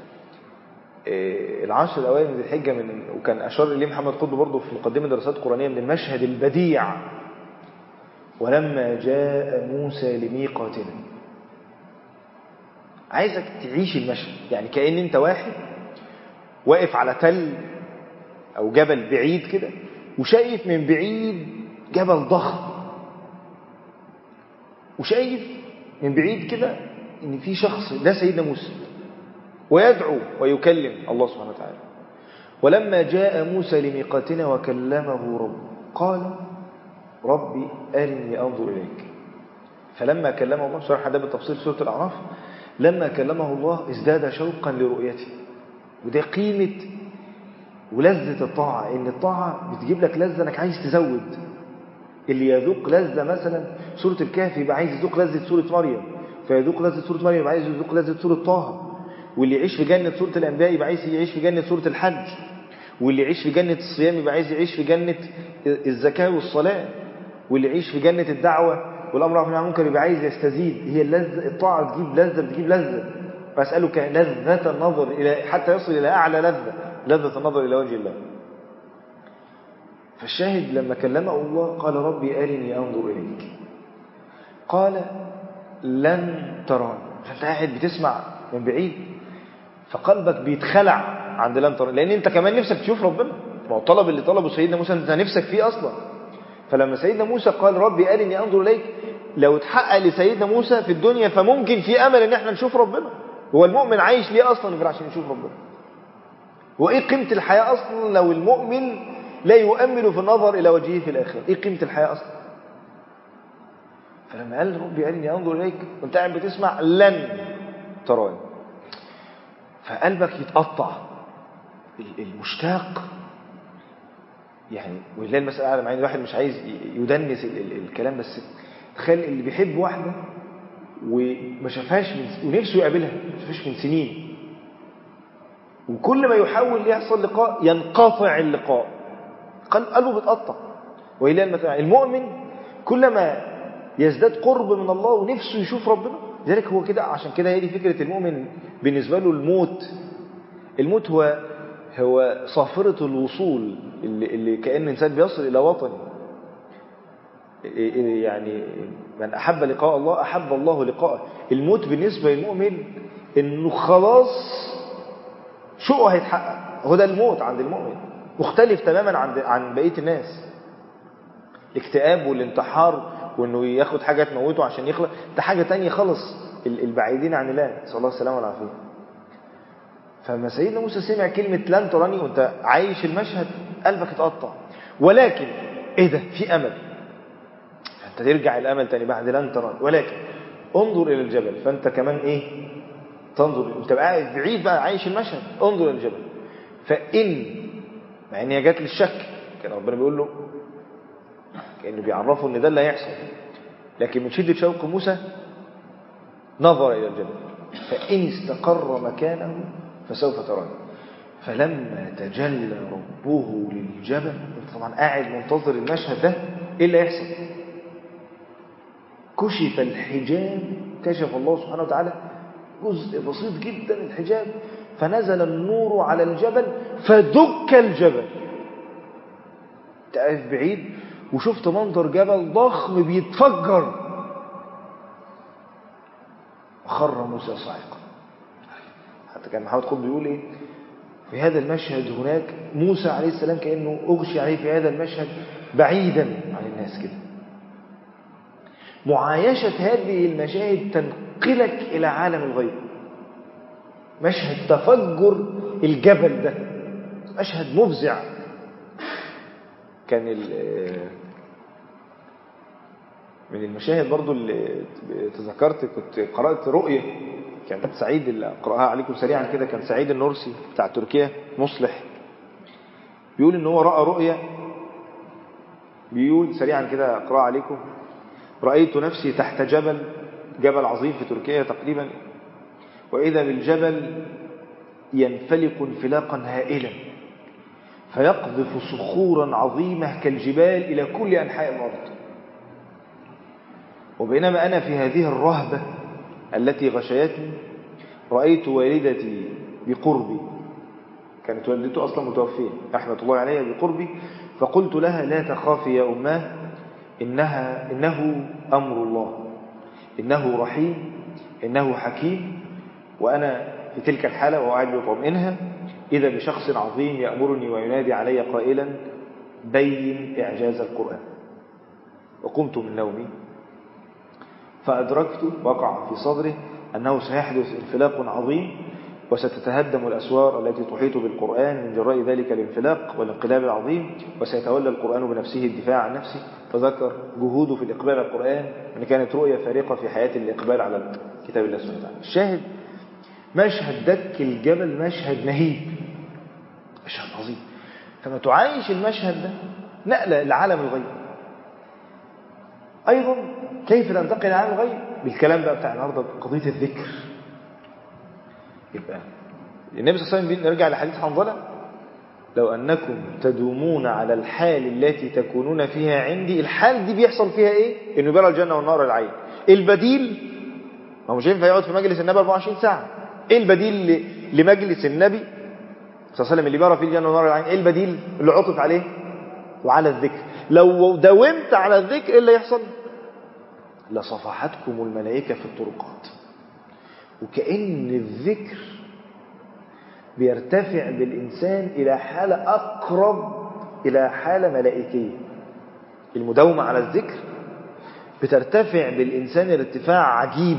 Speaker 1: العشر الاوائل من الحجه من وكان اشار اليه محمد قطب برضه في مقدمه دراسات قرانيه من المشهد البديع ولما جاء موسى لميقاتنا عايزك تعيش المشهد يعني كأن انت واحد واقف على تل او جبل بعيد كده وشايف من بعيد جبل ضخم وشايف من بعيد كده ان في شخص ده سيدنا موسى ويدعو ويكلم الله سبحانه وتعالى ولما جاء موسى لميقاتنا وكلمه رب قال ربي أرني أنظر إليك فلما كلمه الله شرح ده بالتفصيل في سورة الأعراف لما كلمه الله ازداد شوقا لرؤيته وده قيمة ولذة الطاعة إن الطاعة بتجيب لك لذة إنك عايز تزود اللي يذوق لذة مثلا سورة الكهف يبقى عايز يذوق لذة سورة مريم فيذوق لذة سورة مريم يبقى عايز يذوق لذة سورة طه واللي يعيش في جنة سورة الأنبياء يبقى عايز يعيش في جنة سورة الحج واللي يعيش في جنة الصيام يبقى عايز يعيش في جنة الزكاة والصلاة واللي يعيش في جنة الدعوة والأمر عن المنكر يبقى عايز يستزيد هي اللذة الطاعة تجيب لذة بتجيب لذة فأسألك لذة النظر إلى حتى يصل إلى أعلى لذة لذة النظر إلى وجه الله فالشاهد لما كلمه الله قال ربي أرني أنظر إليك قال لن تراني فأنت قاعد بتسمع من بعيد فقلبك بيتخلع عند لن تراني لأن أنت كمان نفسك تشوف ربنا ما هو الطلب اللي طلبه سيدنا موسى أنت نفسك فيه أصلا فلما سيدنا موسى قال ربي أرني أنظر إليك لو اتحقق لسيدنا موسى في الدنيا فممكن في أمل إن احنا نشوف ربنا هو المؤمن عايش ليه أصلا غير عشان يشوف ربنا وإيه قيمة الحياة أصلا لو المؤمن لا يؤمل في النظر إلى وجهه في الآخرة إيه قيمة الحياة أصلا فلما قال ربي أرني أنظر إليك وأنت قاعد بتسمع لن تراني فقلبك يتقطع المشتاق يعني ولله المسألة أعلم يعني الواحد مش عايز يدنس ال ال الكلام بس تخيل اللي بيحب واحدة وما شافهاش من ونفسه يقابلها ما شافهاش من سنين وكل ما يحاول يحصل لقاء ينقطع اللقاء قلبه بيتقطع ولله المثل المؤمن كلما يزداد قرب من الله ونفسه يشوف ربنا لذلك هو كده عشان كده هي دي فكرة المؤمن بالنسبة له الموت الموت هو هو صافرة الوصول اللي, اللي كأن الإنسان بيصل إلى وطنه يعني من أحب لقاء الله أحب الله لقاءه الموت بالنسبة للمؤمن إنه خلاص شوقه هيتحقق هو ده الموت عند المؤمن مختلف تماما عن عن بقية الناس الاكتئاب والانتحار وانه ياخد حاجة تموته عشان يخلق ده حاجة تانية خالص البعيدين عن الله صلى الله السلام والعافية فما سيدنا موسى سمع كلمة لن تراني وانت عايش المشهد قلبك اتقطع ولكن ايه ده في امل فانت ترجع الامل تاني بعد لن تراني ولكن انظر الى الجبل فانت كمان ايه تنظر انت قاعد بعيد بقى عايش المشهد انظر الى الجبل فان مع ان هي جت للشك كان ربنا بيقول له كانه بيعرفه ان ده اللي هيحصل لكن من شده شوق موسى نظر الى الجبل فان استقر مكانه فسوف تراني فلما تجلى ربه للجبل انت طبعا قاعد منتظر المشهد ده ايه اللي هيحصل كشف الحجاب كشف الله سبحانه وتعالى جزء بسيط جدا الحجاب فنزل النور على الجبل فدك الجبل تقف بعيد وشفت منظر جبل ضخم بيتفجر وخر موسى صاعقا حتى كان محمد قطب بيقول ايه في هذا المشهد هناك موسى عليه السلام كأنه أغشي عليه في هذا المشهد بعيدا عن الناس كده معايشة هذه المشاهد تنقلك إلى عالم الغيب مشهد تفجر الجبل ده مشهد مفزع كان من المشاهد برضو اللي تذكرت كنت قرأت رؤية كان سعيد اللي أقرأها عليكم سريعا كده كان سعيد النورسي بتاع تركيا مصلح بيقول إن هو رأى رؤية بيقول سريعا كده أقرأها عليكم رأيت نفسي تحت جبل جبل عظيم في تركيا تقريبا وإذا بالجبل ينفلق انفلاقا هائلا فيقذف صخورا عظيمة كالجبال إلى كل أنحاء الأرض وبينما أنا في هذه الرهبة التي غشيتني رأيت والدتي بقربي كانت والدته أصلا متوفية رحمة الله عليها بقربي فقلت لها لا تخافي يا أماه إنها إنه أمر الله إنه رحيم إنه حكيم وأنا في تلك الحالة وقاعد بطمئنها إذا بشخص عظيم يأمرني وينادي علي قائلا بين إعجاز القرآن وقمت من نومي فأدركت وقع في صدره أنه سيحدث انفلاق عظيم وستتهدم الأسوار التي تحيط بالقرآن من جراء ذلك الانفلاق والانقلاب العظيم وسيتولى القرآن بنفسه الدفاع عن نفسه فذكر جهوده في الإقبال على القرآن أن كانت رؤية فارقة في حياة الإقبال على كتاب الله سبحانه وتعالى الشاهد مشهد دك الجبل مشهد نهيب مشهد عظيم فما تعايش المشهد ده نقلة لعالم الغيب أيضا كيف ننتقل لعالم الغيب بالكلام بقى بتاع النهارده قضية الذكر يبقى النبي صلى الله عليه وسلم نرجع لحديث حنظلة لو أنكم تدومون على الحال التي تكونون فيها عندي الحال دي بيحصل فيها إيه إنه يبرى الجنة والنار العين البديل ما هو مش ينفع يقعد في مجلس النبي 24 ساعة إيه البديل لمجلس النبي صلى الله عليه وسلم اللي بيرى فيه الجنة والنار العين إيه البديل اللي عطف عليه وعلى الذكر لو داومت على الذكر إيه اللي يحصل لصفحتكم الملائكة في الطرقات وكأن الذكر بيرتفع بالإنسان إلى حالة أقرب إلى حالة ملائكية المداومة على الذكر بترتفع بالإنسان ارتفاع عجيب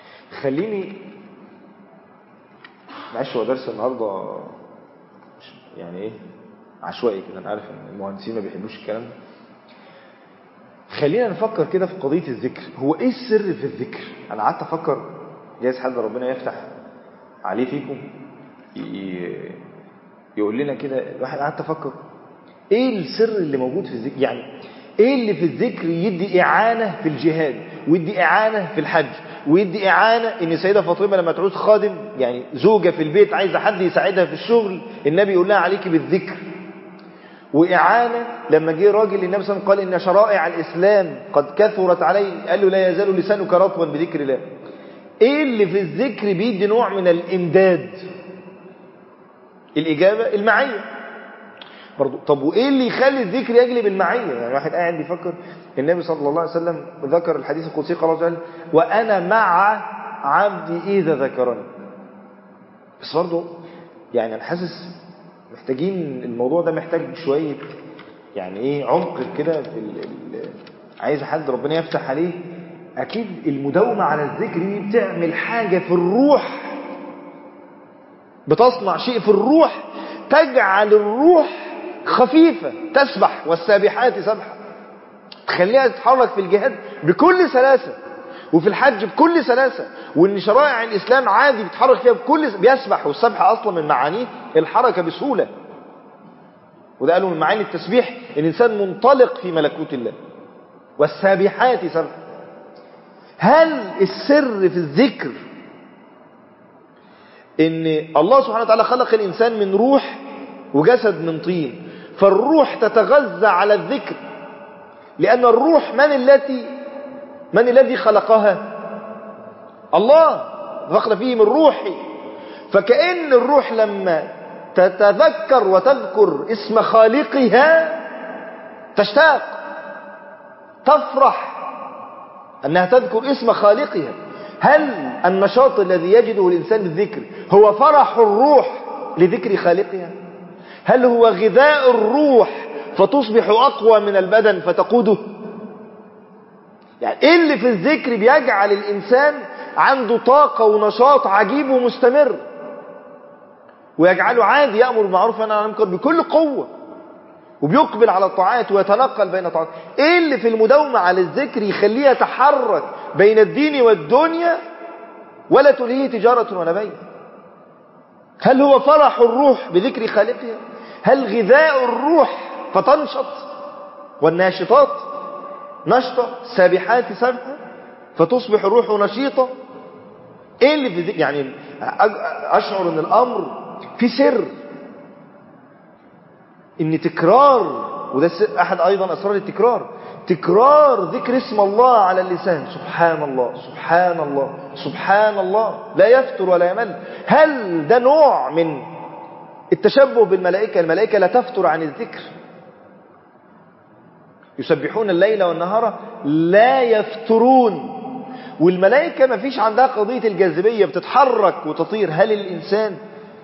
Speaker 1: خليني معلش هو درس النهارده يعني ايه عشوائي كده انا عارف ان المهندسين ما بيحبوش الكلام ده خلينا نفكر كده في قضية الذكر هو ايه السر في الذكر انا قعدت افكر جايز حد ربنا يفتح عليه فيكم ي- يقول لنا كده الواحد قعدت افكر ايه السر اللي موجود في الذكر يعني ايه اللي في الذكر يدي اعانة في الجهاد ويدي اعانة في الحج ويدي اعانة ان سيدة فاطمة لما تعوز خادم يعني زوجة في البيت عايزة حد يساعدها في الشغل النبي يقول لها عليكي بالذكر وإعانة لما جه راجل النبي صلى الله عليه وسلم قال إن شرائع الإسلام قد كثرت عليه قال له لا يزال لسانك رطبا بذكر الله إيه اللي في الذكر بيدي نوع من الإمداد الإجابة المعية برضو طب وإيه اللي يخلي الذكر يجلب المعية يعني واحد قاعد بيفكر النبي صلى الله عليه وسلم ذكر الحديث القدسي قال الله تعالى وأنا مع عبدي إذا ذكرني بس برضو يعني أنا حاسس محتاجين الموضوع ده محتاج شوية يعني ايه عمق كده في ال... ال... عايز حد ربنا يفتح عليه اكيد المداومة على الذكر دي بتعمل حاجة في الروح بتصنع شيء في الروح تجعل الروح خفيفة تسبح والسابحات سبحة تخليها تتحرك في الجهاد بكل سلاسة وفي الحج بكل سلاسة وان شرائع الاسلام عادي بيتحرك فيها بكل بيسبح والسبح اصلا من معانيه الحركة بسهولة وده قالوا من معاني التسبيح الانسان منطلق في ملكوت الله والسابحات سبح هل السر في الذكر ان الله سبحانه وتعالى خلق الانسان من روح وجسد من طين فالروح تتغذى على الذكر لان الروح من التي من الذي خلقها الله فقر فيه من روحي فكأن الروح لما تتذكر وتذكر اسم خالقها تشتاق تفرح أنها تذكر اسم خالقها هل النشاط الذي يجده الإنسان بالذكر هو فرح الروح لذكر خالقها هل هو غذاء الروح فتصبح أقوى من البدن فتقوده يعني ايه اللي في الذكر بيجعل الانسان عنده طاقة ونشاط عجيب ومستمر ويجعله عادي يأمر بالمعروف وينهى عن المنكر بكل قوة وبيقبل على الطاعات ويتنقل بين الطاعات ايه اللي في المداومة على الذكر يخليه يتحرك بين الدين والدنيا ولا تلهيه تجارة ولا بيع هل هو فرح الروح بذكر خالقها هل غذاء الروح فتنشط والناشطات نشطة سابحات سبحة فتصبح الروح نشيطة ايه اللي في ذلك يعني اشعر ان الامر في سر ان تكرار وده احد ايضا اسرار التكرار تكرار ذكر اسم الله على اللسان سبحان الله سبحان الله سبحان الله لا يفتر ولا يمل هل ده نوع من التشبه بالملائكة الملائكة لا تفتر عن الذكر يسبحون الليل والنهار لا يفترون والملائكة ما فيش عندها قضية الجاذبية بتتحرك وتطير هل الإنسان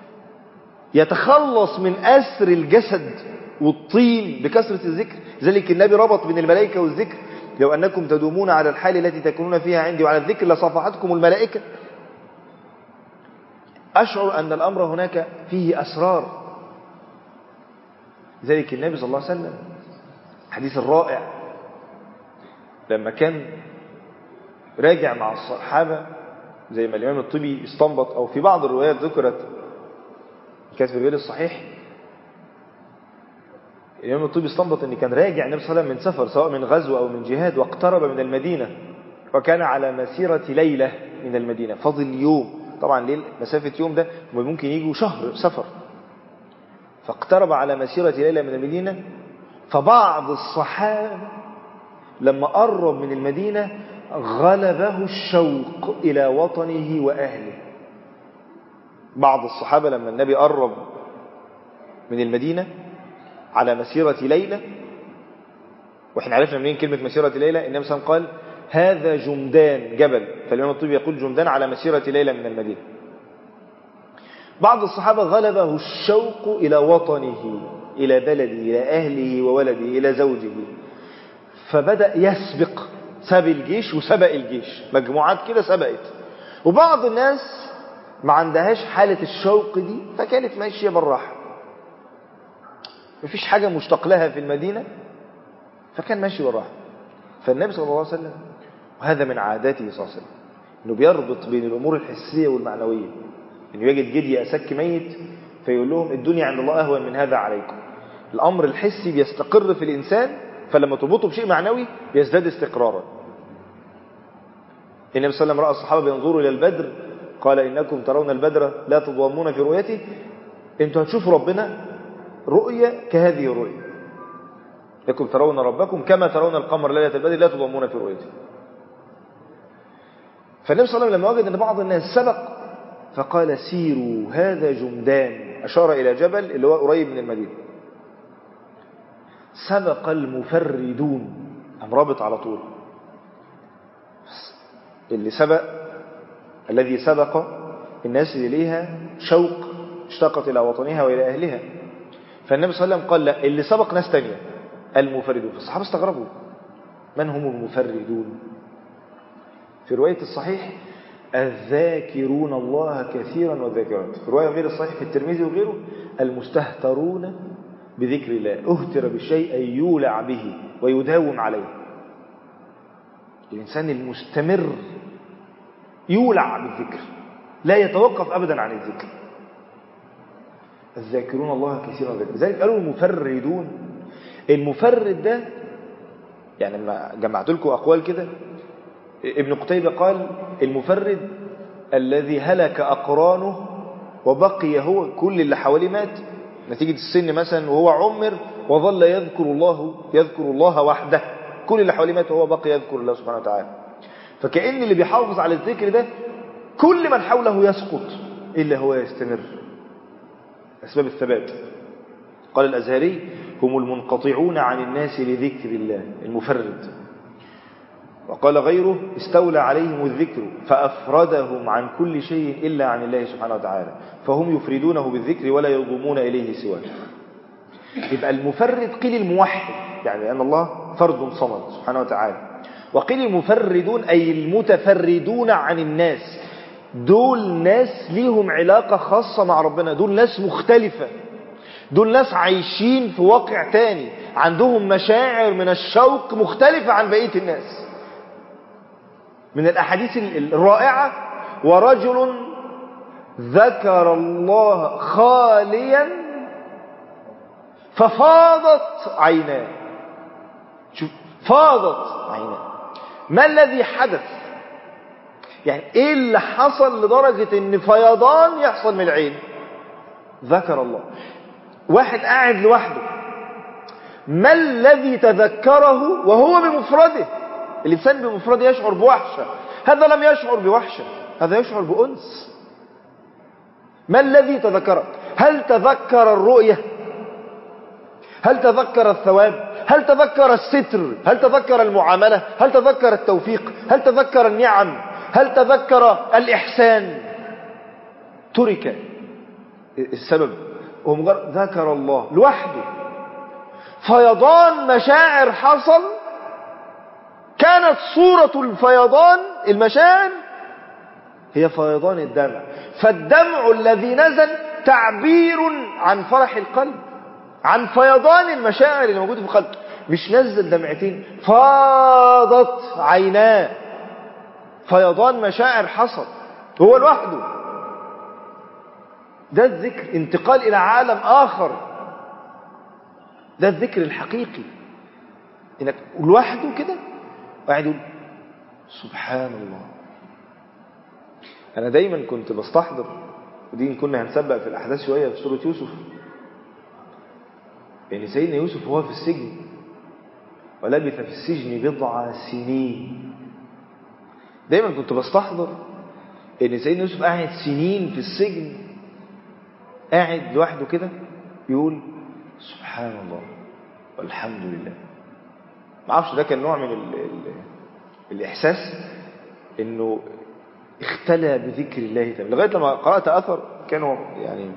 Speaker 1: يتخلص من أسر الجسد والطين بكثرة الذكر ذلك النبي ربط بين الملائكة والذكر لو أنكم تدومون على الحال التي تكونون فيها عندي وعلى الذكر لصافحتكم الملائكة أشعر أن الأمر هناك فيه أسرار ذلك النبي صلى الله عليه وسلم الحديث الرائع لما كان راجع مع الصحابة زي ما الإمام الطبي استنبط أو في بعض الروايات ذكرت كانت في غير الصحيح الإمام الطبي استنبط أن كان راجع النبي صلى الله عليه وسلم من سفر سواء من غزو أو من جهاد واقترب من المدينة وكان على مسيرة ليلة من المدينة فضل يوم طبعا ليل مسافة يوم ده ممكن يجوا شهر سفر فاقترب على مسيرة ليلة من المدينة فبعض الصحابة لما قرب من المدينة غلبه الشوق إلى وطنه وأهله بعض الصحابة لما النبي قرب من المدينة على مسيرة ليلة واحنا عرفنا منين كلمة مسيرة ليلة النبي صلى الله عليه وسلم قال هذا جمدان جبل فالإمام الطبي يقول جمدان على مسيرة ليلة من المدينة بعض الصحابة غلبه الشوق إلى وطنه إلى بلده إلى أهله وولده إلى زوجه فبدأ يسبق ساب الجيش وسبق الجيش مجموعات كده سبقت وبعض الناس ما عندهاش حالة الشوق دي فكانت ماشية بالراحة مفيش حاجة مشتاق لها في المدينة فكان ماشي وراها فالنبي صلى الله عليه وسلم وهذا من عاداته صلى الله عليه وسلم انه بيربط بين الامور الحسيه والمعنويه انه يجد جدي اسك ميت فيقول لهم الدنيا عند الله اهون من هذا عليكم الامر الحسي بيستقر في الانسان فلما تربطه بشيء معنوي بيزداد استقرارا النبي صلى الله عليه وسلم راى الصحابه بينظروا الى البدر قال انكم ترون البدر لا تضامون في رؤيته انتوا هتشوفوا ربنا رؤيه كهذه الرؤيه انكم ترون ربكم كما ترون القمر ليله البدر لا تضامون في رؤيته فالنبي صلى الله عليه وسلم لما وجد ان بعض الناس سبق فقال سيروا هذا جمدان اشار الى جبل اللي هو قريب من المدينه سبق المفردون قام رابط على طول اللي سبق الذي سبق الناس اليها شوق اشتاقت الى وطنها والى اهلها فالنبي صلى الله عليه وسلم قال لا اللي سبق ناس تانية المفردون فالصحابه استغربوا من هم المفردون في رواية الصحيح الذاكرون الله كثيرا والذاكرات في رواية غير الصحيح في الترمذي وغيره المستهترون بذكر الله اهتر بالشيء أن يولع به ويداوم عليه الإنسان المستمر يولع بالذكر لا يتوقف أبدا عن الذكر الذاكرون الله كثيرا والذاكرات لذلك قالوا المفردون المفرد ده يعني لما جمعت لكم أقوال كده ابن قتيبة قال المفرد الذي هلك أقرانه وبقي هو كل اللي حواليه مات نتيجة السن مثلا وهو عمر وظل يذكر الله يذكر الله وحده كل اللي حواليه مات وهو بقي يذكر الله سبحانه وتعالى فكأن اللي بيحافظ على الذكر ده كل من حوله يسقط إلا هو يستمر أسباب الثبات قال الأزهري هم المنقطعون عن الناس لذكر الله المفرد وقال غيره استولى عليهم الذكر فأفردهم عن كل شيء إلا عن الله سبحانه وتعالى فهم يفردونه بالذكر ولا يضمون إليه سواه يبقى المفرد قيل الموحد يعني أن الله فرد صمد سبحانه وتعالى وقيل المفردون أي المتفردون عن الناس دول ناس ليهم علاقة خاصة مع ربنا دول ناس مختلفة دول ناس عايشين في واقع تاني عندهم مشاعر من الشوق مختلفة عن بقية الناس من الأحاديث الرائعة ورجل ذكر الله خاليا ففاضت عيناه شوف فاضت عيناه ما الذي حدث يعني ايه اللي حصل لدرجة ان فيضان يحصل من العين ذكر الله واحد قاعد لوحده ما الذي تذكره وهو بمفرده الإنسان بمفرده يشعر بوحشة هذا لم يشعر بوحشة هذا يشعر بأنس ما الذي تذكره هل تذكر الرؤية هل تذكر الثواب هل تذكر الستر هل تذكر المعاملة هل تذكر التوفيق هل تذكر النعم هل تذكر الإحسان ترك السبب هو مجرد ذكر الله لوحده فيضان مشاعر حصل كانت صورة الفيضان المشاعر هي فيضان الدمع فالدمع الذي نزل تعبير عن فرح القلب عن فيضان المشاعر اللي موجودة في القلب مش نزل دمعتين فاضت عيناه فيضان مشاعر حصل هو لوحده ده الذكر انتقال إلى عالم آخر ده الذكر الحقيقي انك لوحده كده وقاعد يقول سبحان الله انا دايما كنت بستحضر ودي كنا هنسبق في الاحداث شويه في سوره يوسف يعني سيدنا يوسف وهو في السجن ولبث في السجن بضع سنين دايما كنت بستحضر ان سيدنا يوسف قاعد سنين في السجن قاعد لوحده كده يقول سبحان الله والحمد لله ما اعرفش ده كان نوع من ال ال الاحساس انه اختلى بذكر الله تعالى لغايه لما قرات اثر كانوا يعني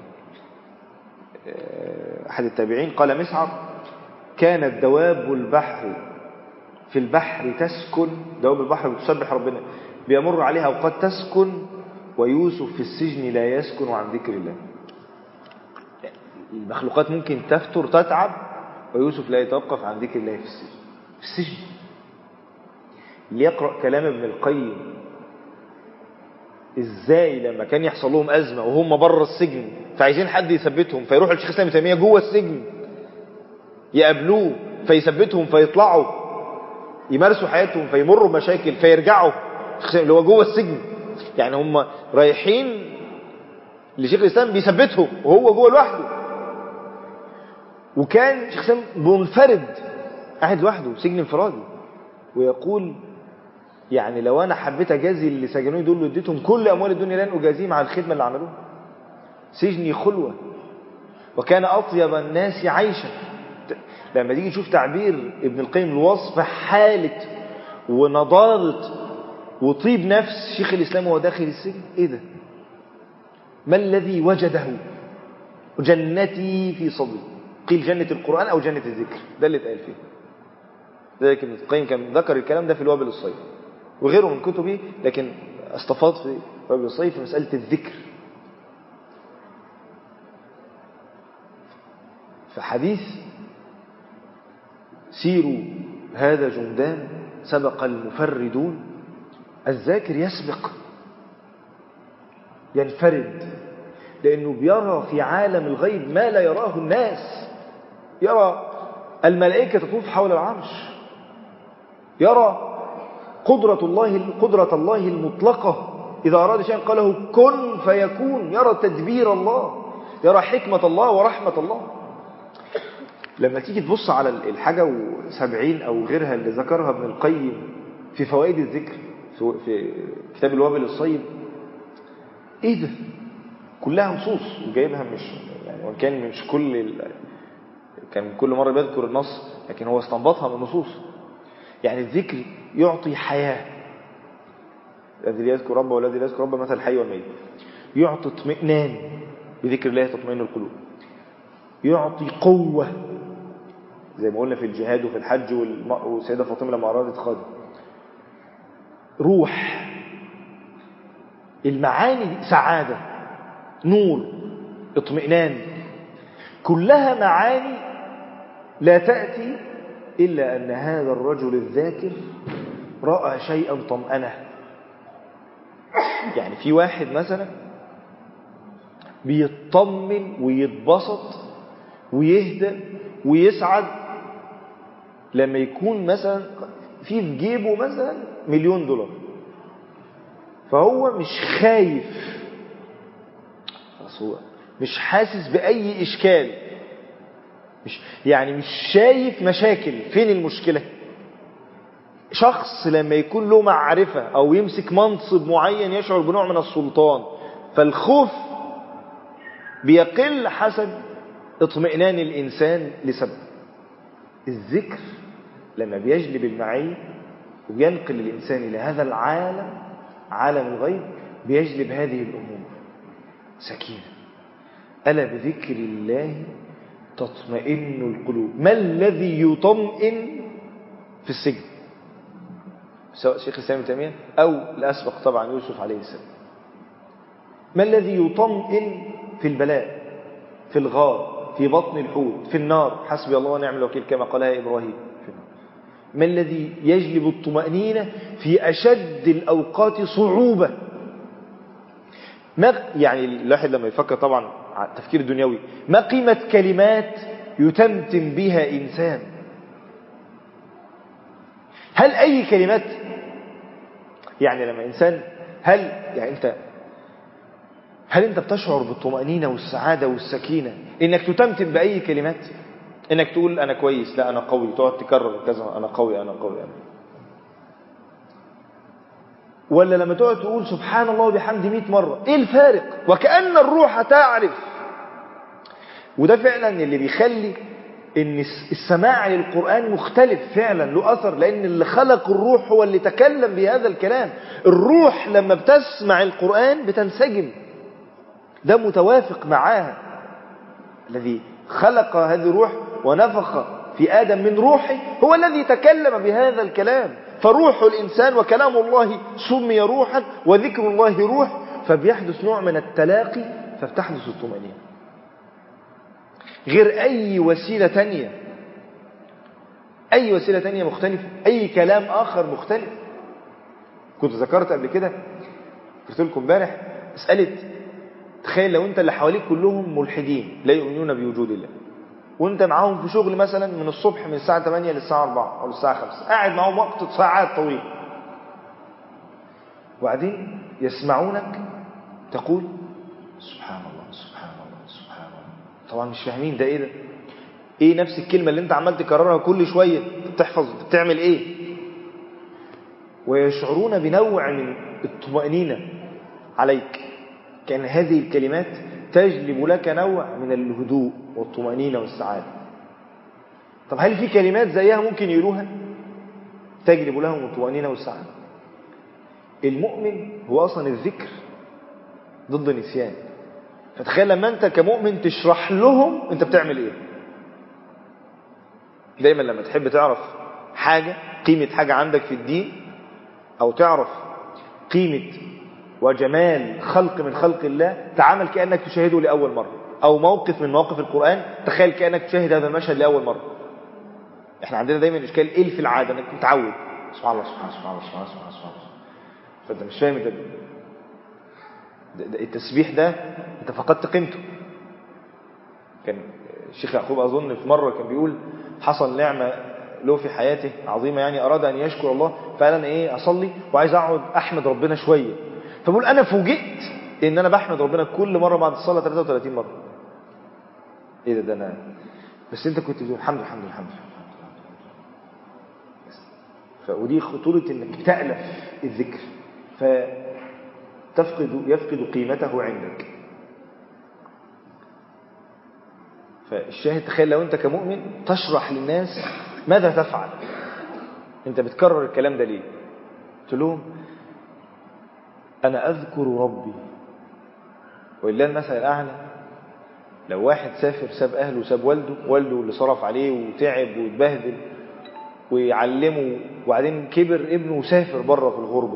Speaker 1: احد التابعين قال مسعر كانت دواب البحر في البحر تسكن دواب البحر بتسبح ربنا بيمر عليها اوقات تسكن ويوسف في السجن لا يسكن عن ذكر الله المخلوقات ممكن تفتر تتعب ويوسف لا يتوقف عن ذكر الله في السجن في السجن اللي يقرأ كلام ابن القيم ازاي لما كان يحصل لهم أزمة وهم بره السجن فعايزين حد يثبتهم فيروحوا للشيخ الإسلام تيمية جوه السجن يقابلوه فيثبتهم فيطلعوا يمارسوا حياتهم فيمروا بمشاكل فيرجعوا اللي هو جوه السجن يعني هم رايحين لشيخ الإسلام بيثبتهم وهو جوه لوحده وكان شيخ الإسلام منفرد قاعد لوحده سجن انفرادي ويقول يعني لو أنا حبيت أجازي اللي سجنوني دول واديتهم كل أموال الدنيا لن أجازيهم على الخدمة اللي عملوها سجني خلوة وكان أطيب الناس عيشا لما تيجي تشوف تعبير ابن القيم الوصف حالة ونضارة وطيب نفس شيخ الإسلام وهو داخل السجن إيه ده ما الذي وجده جنتي في صدري قيل جنة القرآن أو جنة الذكر ده اللي اتقال فيه ذلك ابن القيم كان ذكر الكلام ده في الوابل الصيف وغيره من كتبه لكن استفاض في الوابل الصيف في مسألة الذكر فحديث سيروا هذا جندان سبق المفردون الذاكر يسبق ينفرد لأنه بيرى في عالم الغيب ما لا يراه الناس يرى الملائكة تطوف حول العرش يرى قدرة الله قدرة الله المطلقة إذا أراد شيئا قاله كن فيكون يرى تدبير الله يرى حكمة الله ورحمة الله لما تيجي تبص على الحاجة وسبعين أو غيرها اللي ذكرها ابن القيم في فوائد الذكر في كتاب الوابل الصيب ايه ده كلها نصوص وجايبها مش يعني وان كان مش كل ال... كان كل مرة بيذكر النص لكن هو استنبطها من النصوص يعني الذكر يعطي حياة الذي يذكر ربه والذي لا يذكر ربه مثل الحي والميت يعطي اطمئنان بذكر الله تطمئن القلوب يعطي قوة زي ما قلنا في الجهاد وفي الحج والسيدة فاطمة لما أرادت خادم روح المعاني سعادة نور اطمئنان كلها معاني لا تأتي إلا أن هذا الرجل الذاكر رأى شيئا طمأنه يعني في واحد مثلا بيطمن ويتبسط ويهدى ويسعد لما يكون مثلا في في جيبه مثلا مليون دولار فهو مش خايف هو مش حاسس بأي إشكال مش يعني مش شايف مشاكل فين المشكلة شخص لما يكون له معرفة أو يمسك منصب معين يشعر بنوع من السلطان فالخوف بيقل حسب اطمئنان الإنسان لسبب الذكر لما بيجلب المعية وينقل الإنسان إلى هذا العالم عالم الغيب بيجلب هذه الأمور سكينة ألا بذكر الله تطمئن القلوب ما الذي يطمئن في السجن سواء شيخ الإسلام تيمية أو الأسبق طبعا يوسف عليه السلام ما الذي يطمئن في البلاء في الغار في بطن الحوت في النار حسبي الله ونعم الوكيل كما قالها إبراهيم في النار ما الذي يجلب الطمأنينة في أشد الأوقات صعوبة ما يعني الواحد لما يفكر طبعا على التفكير الدنيوي ما قيمة كلمات يتمتم بها إنسان هل أي كلمات يعني لما إنسان هل يعني أنت هل أنت بتشعر بالطمأنينة والسعادة والسكينة إنك تتمتم بأي كلمات إنك تقول أنا كويس لا أنا قوي تقعد تكرر كذا أنا قوي أنا قوي أنا ولا لما تقعد تقول سبحان الله وبحمده 100 مرة إيه الفارق وكأن الروح تعرف وده فعلا اللي بيخلي ان السماع للقرآن مختلف فعلا له أثر لأن اللي خلق الروح هو اللي تكلم بهذا الكلام الروح لما بتسمع القرآن بتنسجم ده متوافق معاها الذي خلق هذه الروح ونفخ في آدم من روحه هو الذي تكلم بهذا الكلام فروح الإنسان وكلام الله سمي روحا وذكر الله روح فبيحدث نوع من التلاقي فبتحدث الطمأنينة غير أي وسيلة تانية أي وسيلة تانية مختلفة أي كلام آخر مختلف كنت ذكرت قبل كده قلت لكم امبارح مسألة تخيل لو أنت اللي حواليك كلهم ملحدين لا يؤمنون بوجود الله وانت معاهم في شغل مثلا من الصبح من الساعة 8 للساعة 4 أو للساعة 5 قاعد معاهم وقت ساعات طويل وبعدين يسمعونك تقول سبحان الله سبحان الله سبحان الله طبعا مش فاهمين ده ايه ده ايه نفس الكلمة اللي انت عمال تكررها كل شوية بتحفظ بتعمل ايه ويشعرون بنوع من الطمأنينة عليك كأن هذه الكلمات تجلب لك نوع من الهدوء والطمأنينة والسعادة طب هل في كلمات زيها ممكن يقولوها تجلب لهم الطمأنينة والسعادة المؤمن هو أصلا الذكر ضد النسيان فتخيل لما أنت كمؤمن تشرح لهم أنت بتعمل إيه دايما لما تحب تعرف حاجة قيمة حاجة عندك في الدين أو تعرف قيمة وجمال خلق من خلق الله تعامل كأنك تشاهده لأول مرة أو موقف من مواقف القرآن تخيل كأنك تشاهد هذا المشهد لأول مرة احنا عندنا دايما إشكال إيه في العادة انك متعود سبحان الله سبحان الله سبحان الله سبحان الله سبحان الله, سبحان الله. فأنت مش فاهم ده, ده, ده التسبيح ده أنت فقدت قيمته كان الشيخ يعقوب أظن في مرة كان بيقول حصل نعمة له في حياته عظيمة يعني أراد أن يشكر الله فقال أنا إيه أصلي وعايز أقعد أحمد ربنا شوية فبقول أنا فوجئت إن أنا بحمد ربنا كل مرة بعد الصلاة 33 مرة إيه ده ده أنا بس أنت كنت بتقول الحمد الحمد الحمد ودي خطورة إنك تألف الذكر فتفقد يفقد قيمته عندك فالشاهد تخيل لو أنت كمؤمن تشرح للناس ماذا تفعل أنت بتكرر الكلام ده ليه قلت لهم أنا أذكر ربي وإلا المثل الأعلى لو واحد سافر ساب أهله وساب والده والده اللي صرف عليه وتعب واتبهدل ويعلمه وبعدين كبر ابنه وسافر بره في الغربة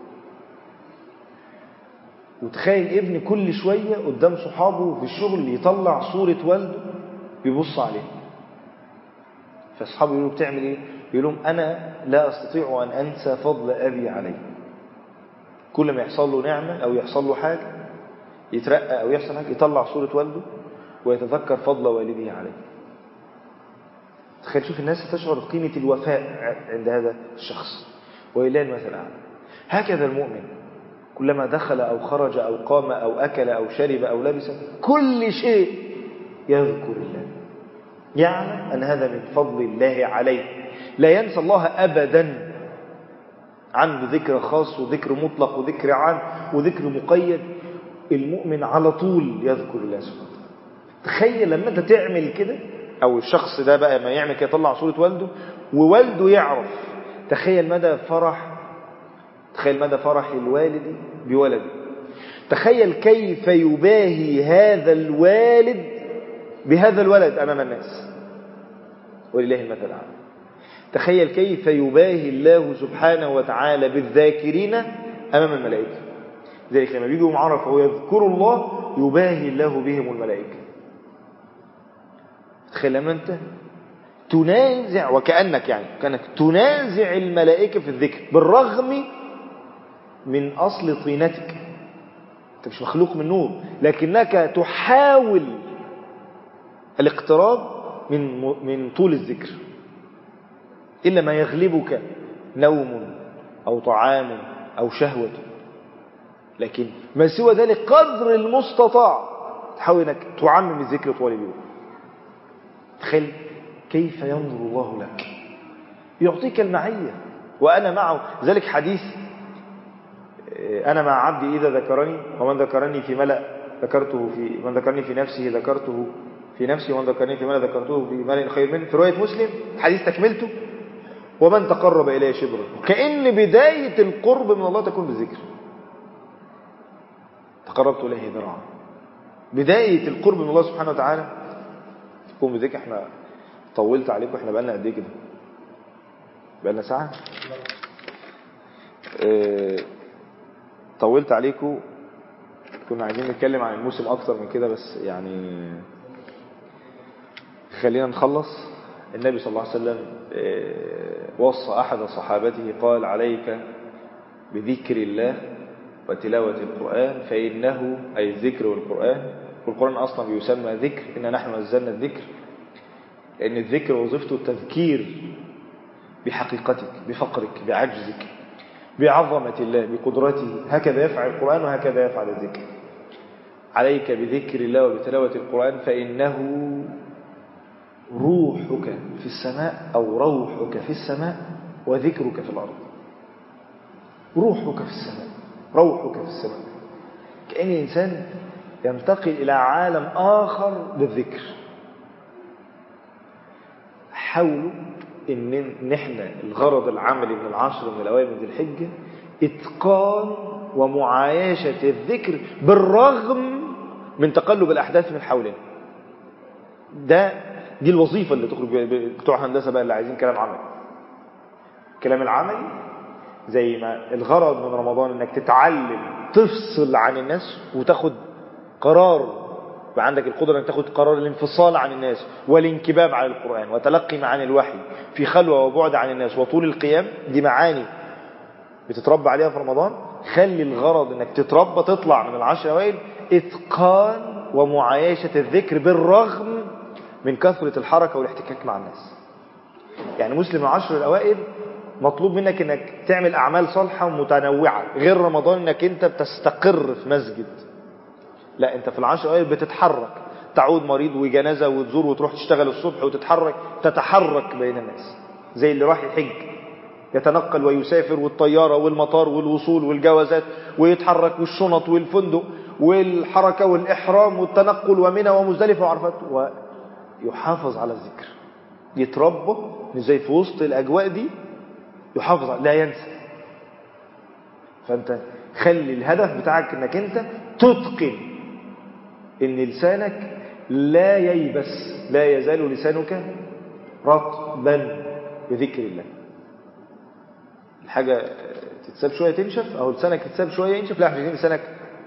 Speaker 1: وتخيل ابن كل شوية قدام صحابه في الشغل يطلع صورة والده يبص عليه فاصحابه يقولوا بتعمل ايه يقول لهم انا لا استطيع ان انسى فضل ابي علي كل ما يحصل له نعمة او يحصل له حاجة يترقى او يحصل حاجة يطلع صورة والده ويتذكر فضل والده عليه تخيل شوف الناس تشعر بقيمة الوفاء عند هذا الشخص وإله المثل الأعلى هكذا المؤمن كلما دخل أو خرج أو قام أو أكل أو شرب أو لبس كل شيء يذكر الله يعلم أن هذا من فضل الله عليه لا ينسى الله أبدا عنده ذكر خاص وذكر مطلق وذكر عام وذكر مقيد المؤمن على طول يذكر الله سبحانه وتعالى تخيل لما انت تعمل كده او الشخص ده بقى ما يعمل كده يطلع صورة والده ووالده يعرف تخيل مدى فرح تخيل مدى فرح الوالد بولده تخيل كيف يباهي هذا الوالد بهذا الولد أمام الناس ولله المثل الأعلى تخيل كيف يباهي الله سبحانه وتعالى بالذاكرين أمام الملائكة ذلك لما بيجوا معرفة ويذكروا الله يباهي الله بهم الملائكة تخيل لما أنت تنازع وكأنك يعني كأنك تنازع الملائكة في الذكر بالرغم من أصل طينتك أنت مش مخلوق من نور لكنك تحاول الاقتراب من من طول الذكر إلا ما يغلبك نوم أو طعام أو شهوة لكن ما سوى ذلك قدر المستطاع تحاول أنك تعمم الذكر طوال اليوم تخيل كيف ينظر الله لك يعطيك المعية وأنا معه ذلك حديث أنا مع عبدي إذا ذكرني ومن ذكرني في ملأ ذكرته في من ذكرني في نفسه ذكرته في نفسي ومن ذكرني في ملأ ذكرته في ملأ خير منه في رواية مسلم حديث تكملته ومن تقرب إليه شبرا كأن بداية القرب من الله تكون بالذكر تقربت إليه ذراعا بداية القرب من الله سبحانه وتعالى تكون بالذكر احنا طولت عليكم احنا بقالنا قد ايه كده بقالنا ساعة اه طولت عليكم كنا عايزين نتكلم عن الموسم اكتر من كده بس يعني خلينا نخلص النبي صلى الله عليه وسلم وصى أحد صحابته قال عليك بذكر الله وتلاوة القرآن فإنه أي الذكر والقرآن والقرآن أصلا بيسمى ذكر إن نحن نزلنا الذكر لأن الذكر وظيفته التذكير بحقيقتك بفقرك بعجزك بعظمة الله بقدرته هكذا يفعل القرآن وهكذا يفعل الذكر عليك بذكر الله وبتلاوة القرآن فإنه روحك في السماء أو روحك في السماء وذكرك في الأرض روحك في السماء روحك في السماء كأن الإنسان ينتقل إلى عالم آخر بالذكر حاولوا إن نحن الغرض العملي من العشر من الأوائل من ذي الحجة إتقان ومعايشة الذكر بالرغم من تقلب الأحداث من حولنا ده دي الوظيفة اللي تخرج بتوع هندسة بقى اللي عايزين كلام عملي الكلام العملي زي ما الغرض من رمضان انك تتعلم تفصل عن الناس وتاخد قرار يبقى عندك القدرة انك تاخد قرار الانفصال عن الناس والانكباب على القرآن وتلقي معاني الوحي في خلوة وبعد عن الناس وطول القيام دي معاني بتتربى عليها في رمضان خلي الغرض انك تتربى تطلع من العشر اوائل اتقان ومعايشة الذكر بالرغم من كثرة الحركة والاحتكاك مع الناس يعني مسلم العشر الأوائل مطلوب منك انك تعمل أعمال صالحة ومتنوعة غير رمضان انك انت بتستقر في مسجد لا انت في العشر الأوائل بتتحرك تعود مريض وجنازة وتزور وتروح تشتغل الصبح وتتحرك تتحرك بين الناس زي اللي راح يحج يتنقل ويسافر والطيارة والمطار والوصول والجوازات ويتحرك والشنط والفندق والحركة والإحرام والتنقل ومنى ومزدلفة وعرفات ويحافظ على الذكر يتربى زي في وسط الأجواء دي يحافظ على لا ينسى فأنت خلي الهدف بتاعك انك انت تتقن ان لسانك لا ييبس لا يزال لسانك رطبا بذكر الله الحاجة تتساب شوية تنشف أو لسانك تتساب شوية ينشف لا احنا لسانك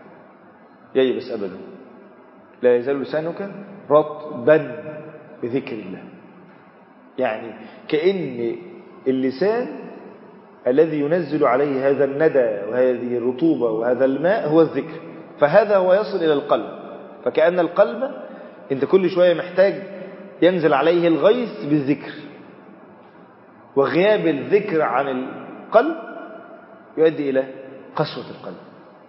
Speaker 1: ييبس أبدا لا يزال لسانك رطبا بذكر الله يعني كأن اللسان الذي ينزل عليه هذا الندى وهذه الرطوبة وهذا الماء هو الذكر فهذا هو يصل إلى القلب فكأن القلب انت كل شوية محتاج ينزل عليه الغيث بالذكر وغياب الذكر عن القلب يؤدي إلى قسوة القلب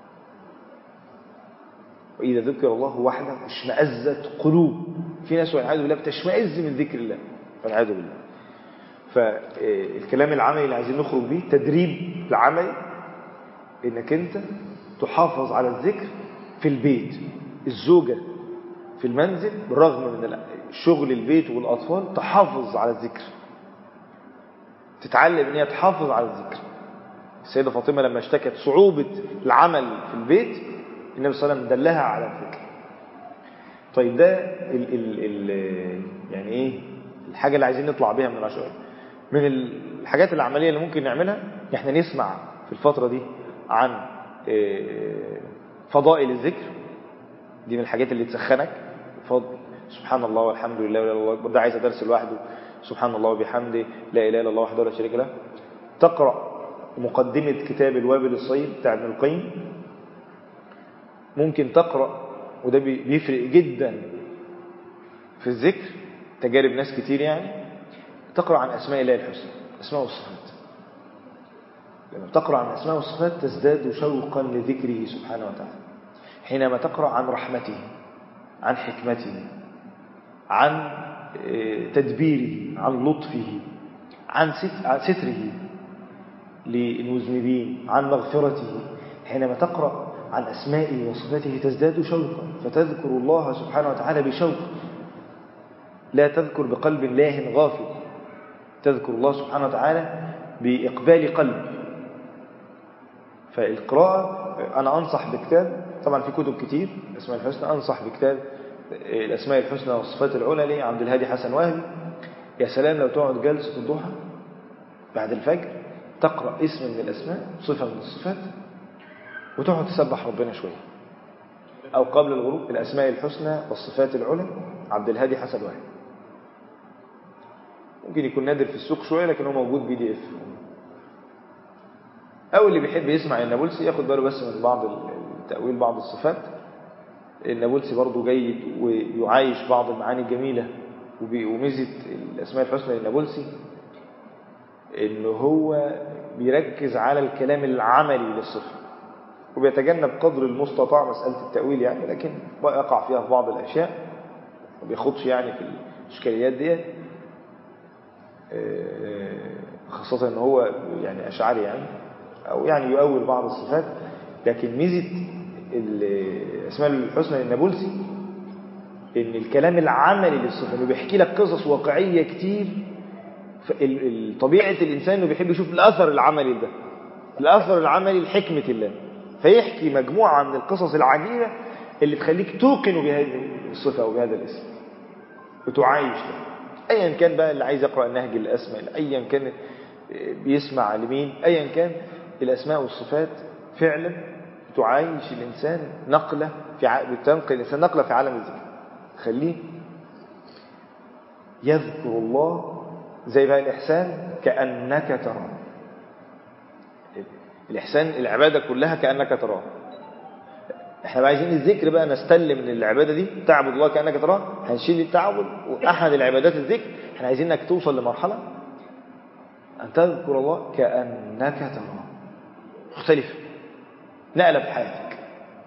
Speaker 1: وإذا ذكر الله وحده اشمأزت قلوب في ناس والعياذ بالله بتشمئز من ذكر الله والعياذ بالله فالكلام العملي اللي عايزين نخرج بيه تدريب العملي انك انت تحافظ على الذكر في البيت الزوجة في المنزل بالرغم من شغل البيت والأطفال تحافظ على الذكر تتعلم ان هي تحافظ على الذكر السيدة فاطمة لما اشتكت صعوبة العمل في البيت النبي صلى الله عليه وسلم دلها على الذكر طيب ده ال ال ال يعني ايه الحاجة اللي عايزين نطلع بيها من العشوائية من الحاجات العملية اللي ممكن نعملها احنا نسمع في الفترة دي عن فضائل الذكر دي من الحاجات اللي تسخنك فضل سبحان الله والحمد لله ولا الله أكبر ده عايز درس لوحده سبحان الله وبحمده لا إله إلا الله وحده لا شريك له تقرأ مقدمة كتاب الوابل الصيد بتاع ابن القيم ممكن تقرأ وده بيفرق جدا في الذكر تجارب ناس كتير يعني تقرأ عن أسماء الله الحسنى أسماء والصفات لما تقرأ عن أسماء والصفات تزداد شوقا لذكره سبحانه وتعالى حينما تقرأ عن رحمته عن حكمته عن تدبيره عن لطفه عن ستره للمذنبين عن مغفرته حينما تقرأ عن أسمائه وصفاته تزداد شوقا فتذكر الله سبحانه وتعالى بشوق لا تذكر بقلب لاه غافل تذكر الله سبحانه وتعالى بإقبال قلب فالقراءة أنا أنصح بكتاب طبعا في كتب كتير الأسماء الحسنى أنصح بكتاب الأسماء الحسنى والصفات العلى لعبد الهادي حسن وهبي يا سلام لو تقعد جلسة الضحى بعد الفجر تقرأ اسم من الأسماء صفة من الصفات وتقعد تسبح ربنا شوية أو قبل الغروب الأسماء الحسنى والصفات العلى عبد الهادي حسن وهبي ممكن يكون نادر في السوق شوية لكن هو موجود بي دي اف أو اللي بيحب يسمع النابلسي ياخد باله بس من بعض التأويل بعض الصفات النابلسي برضه جيد ويعايش بعض المعاني الجميلة وميزة الأسماء الحسنى للنابلسي إن هو بيركز على الكلام العملي للصفة وبيتجنب قدر المستطاع مسألة التأويل يعني لكن يقع فيها في بعض الأشياء ما بيخوضش يعني في الإشكاليات دي خاصة إن هو يعني أشعري يعني أو يعني يؤول بعض الصفات لكن ميزة الأسماء الحسنى للنابلسي إن الكلام العملي للصفة إنه بيحكي لك قصص واقعية كتير طبيعة الإنسان إنه بيحب يشوف الأثر العملي ده الأثر العملي لحكمة الله فيحكي مجموعة من القصص العجيبة اللي تخليك توقن بهذه الصفة أو بهذا الاسم وتعايش ده أيا كان بقى اللي عايز يقرأ النهج الأسماء أيا كان بيسمع لمين أيا كان الأسماء والصفات فعلا تعايش الإنسان نقلة في ع... بتنقل الإنسان نقلة في عالم الذكر خليه يذكر الله زي بقى الإحسان كأنك تراه الإحسان العبادة كلها كأنك تراه احنا بقى عايزين الذكر بقى نستلم من العبادة دي تعبد الله كأنك تراه هنشيل التعبد وأحد العبادات الذكر احنا عايزين انك توصل لمرحلة أن تذكر الله كأنك تراه مختلف نقلة في حياتك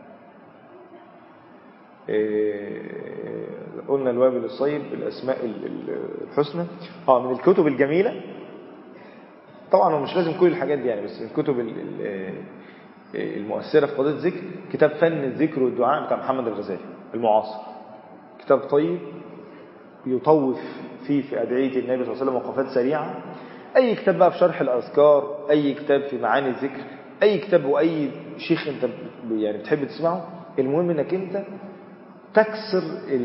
Speaker 1: إيه قلنا الوابل الصيب الأسماء الحسنى اه من الكتب الجميلة طبعا هو مش لازم كل الحاجات دي يعني بس الكتب المؤثرة في قضية الذكر كتاب فن الذكر والدعاء بتاع محمد الغزالي المعاصر كتاب طيب يطوف فيه في أدعية النبي صلى الله عليه وسلم وقفات سريعة أي كتاب بقى في شرح الأذكار أي كتاب في معاني الذكر أي كتاب وأي شيخ أنت يعني بتحب تسمعه المهم أنك أنت تكسر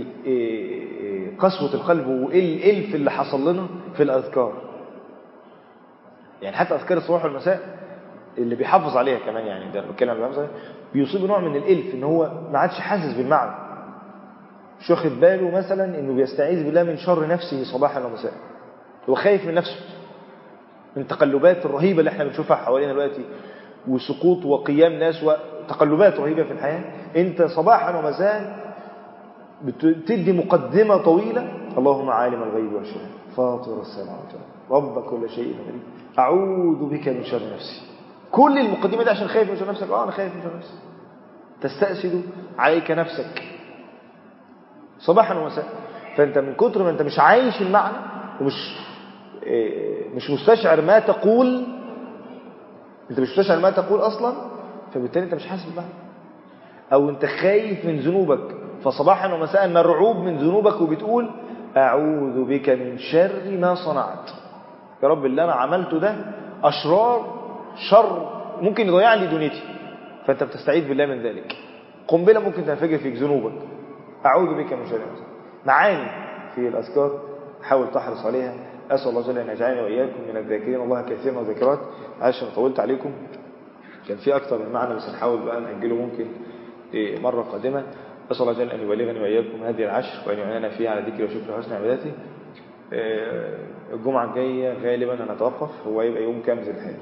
Speaker 1: قسوة القلب والإلف اللي حصل لنا في الأذكار يعني حتى أذكار الصباح والمساء اللي بيحافظ عليها كمان يعني ده بتكلم عن بيحافظ بيصيب نوع من الإلف إن هو ما عادش حاسس بالمعنى مش واخد باله مثلا إنه بيستعيذ بالله من شر نفسه صباحا ومساء هو خايف من نفسه من التقلبات الرهيبة اللي احنا بنشوفها حوالينا دلوقتي وسقوط وقيام ناس وتقلبات رهيبة في الحياة انت صباحا ومساء بتدي مقدمة طويلة اللهم عالم الغيب والشهادة فاطر السماوات رب كل شيء غريب أعوذ بك من شر نفسي كل المقدمة دي عشان خايف من شر نفسك اه أنا خايف من شر نفسي تستأسد عليك نفسك صباحا ومساء فأنت من كتر ما أنت مش عايش المعنى ومش مش مستشعر ما تقول أنت مش مستشعر ما تقول أصلا فبالتالي أنت مش حاسس بالمعنى أو أنت خايف من ذنوبك فصباحا ومساء مرعوب من ذنوبك وبتقول أعوذ بك من شر ما صنعت يا رب اللي أنا عملته ده أشرار شر ممكن يضيع لي دنيتي فأنت بتستعيذ بالله من ذلك قنبلة ممكن تنفجر فيك ذنوبك أعوذ بك من شر ما معاني في الأذكار حاول تحرص عليها أسأل الله جل أن يجعلني وإياكم من الذاكرين الله كثيرا وذكرات عشان طولت عليكم كان في أكثر من معنى بس نحاول بقى نأجله ممكن مرة قادمة أسأل الله جل أن يبلغني وإياكم هذه العشر وأن يعيننا فيها على ذكر وشكر حسن عبادته الجمعة الجاية غالبا هنتوقف هو يبقى يوم كام ذي الحجة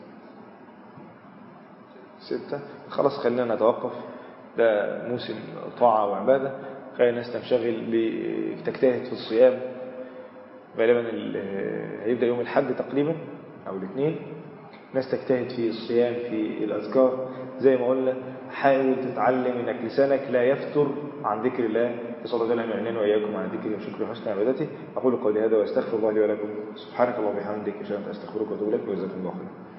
Speaker 1: ستة خلاص خلينا نتوقف ده موسم طاعة وعبادة خلينا الناس تنشغل تجتهد في الصيام غالبا هيبدأ يوم الحد تقريبا أو الاثنين ناس تجتهد في الصيام في الأذكار زي ما قلنا حاول تتعلم انك لسانك لا يفتر عن ذكر الله نسال الله جل ان يعيننا واياكم على ذكره وشكر وحسن عبادته اقول قولي هذا واستغفر الله لي ولكم سبحانك اللهم وبحمدك اشهد ان لا اله الا انت استغفرك واتوب اليك وجزاكم الله خيرا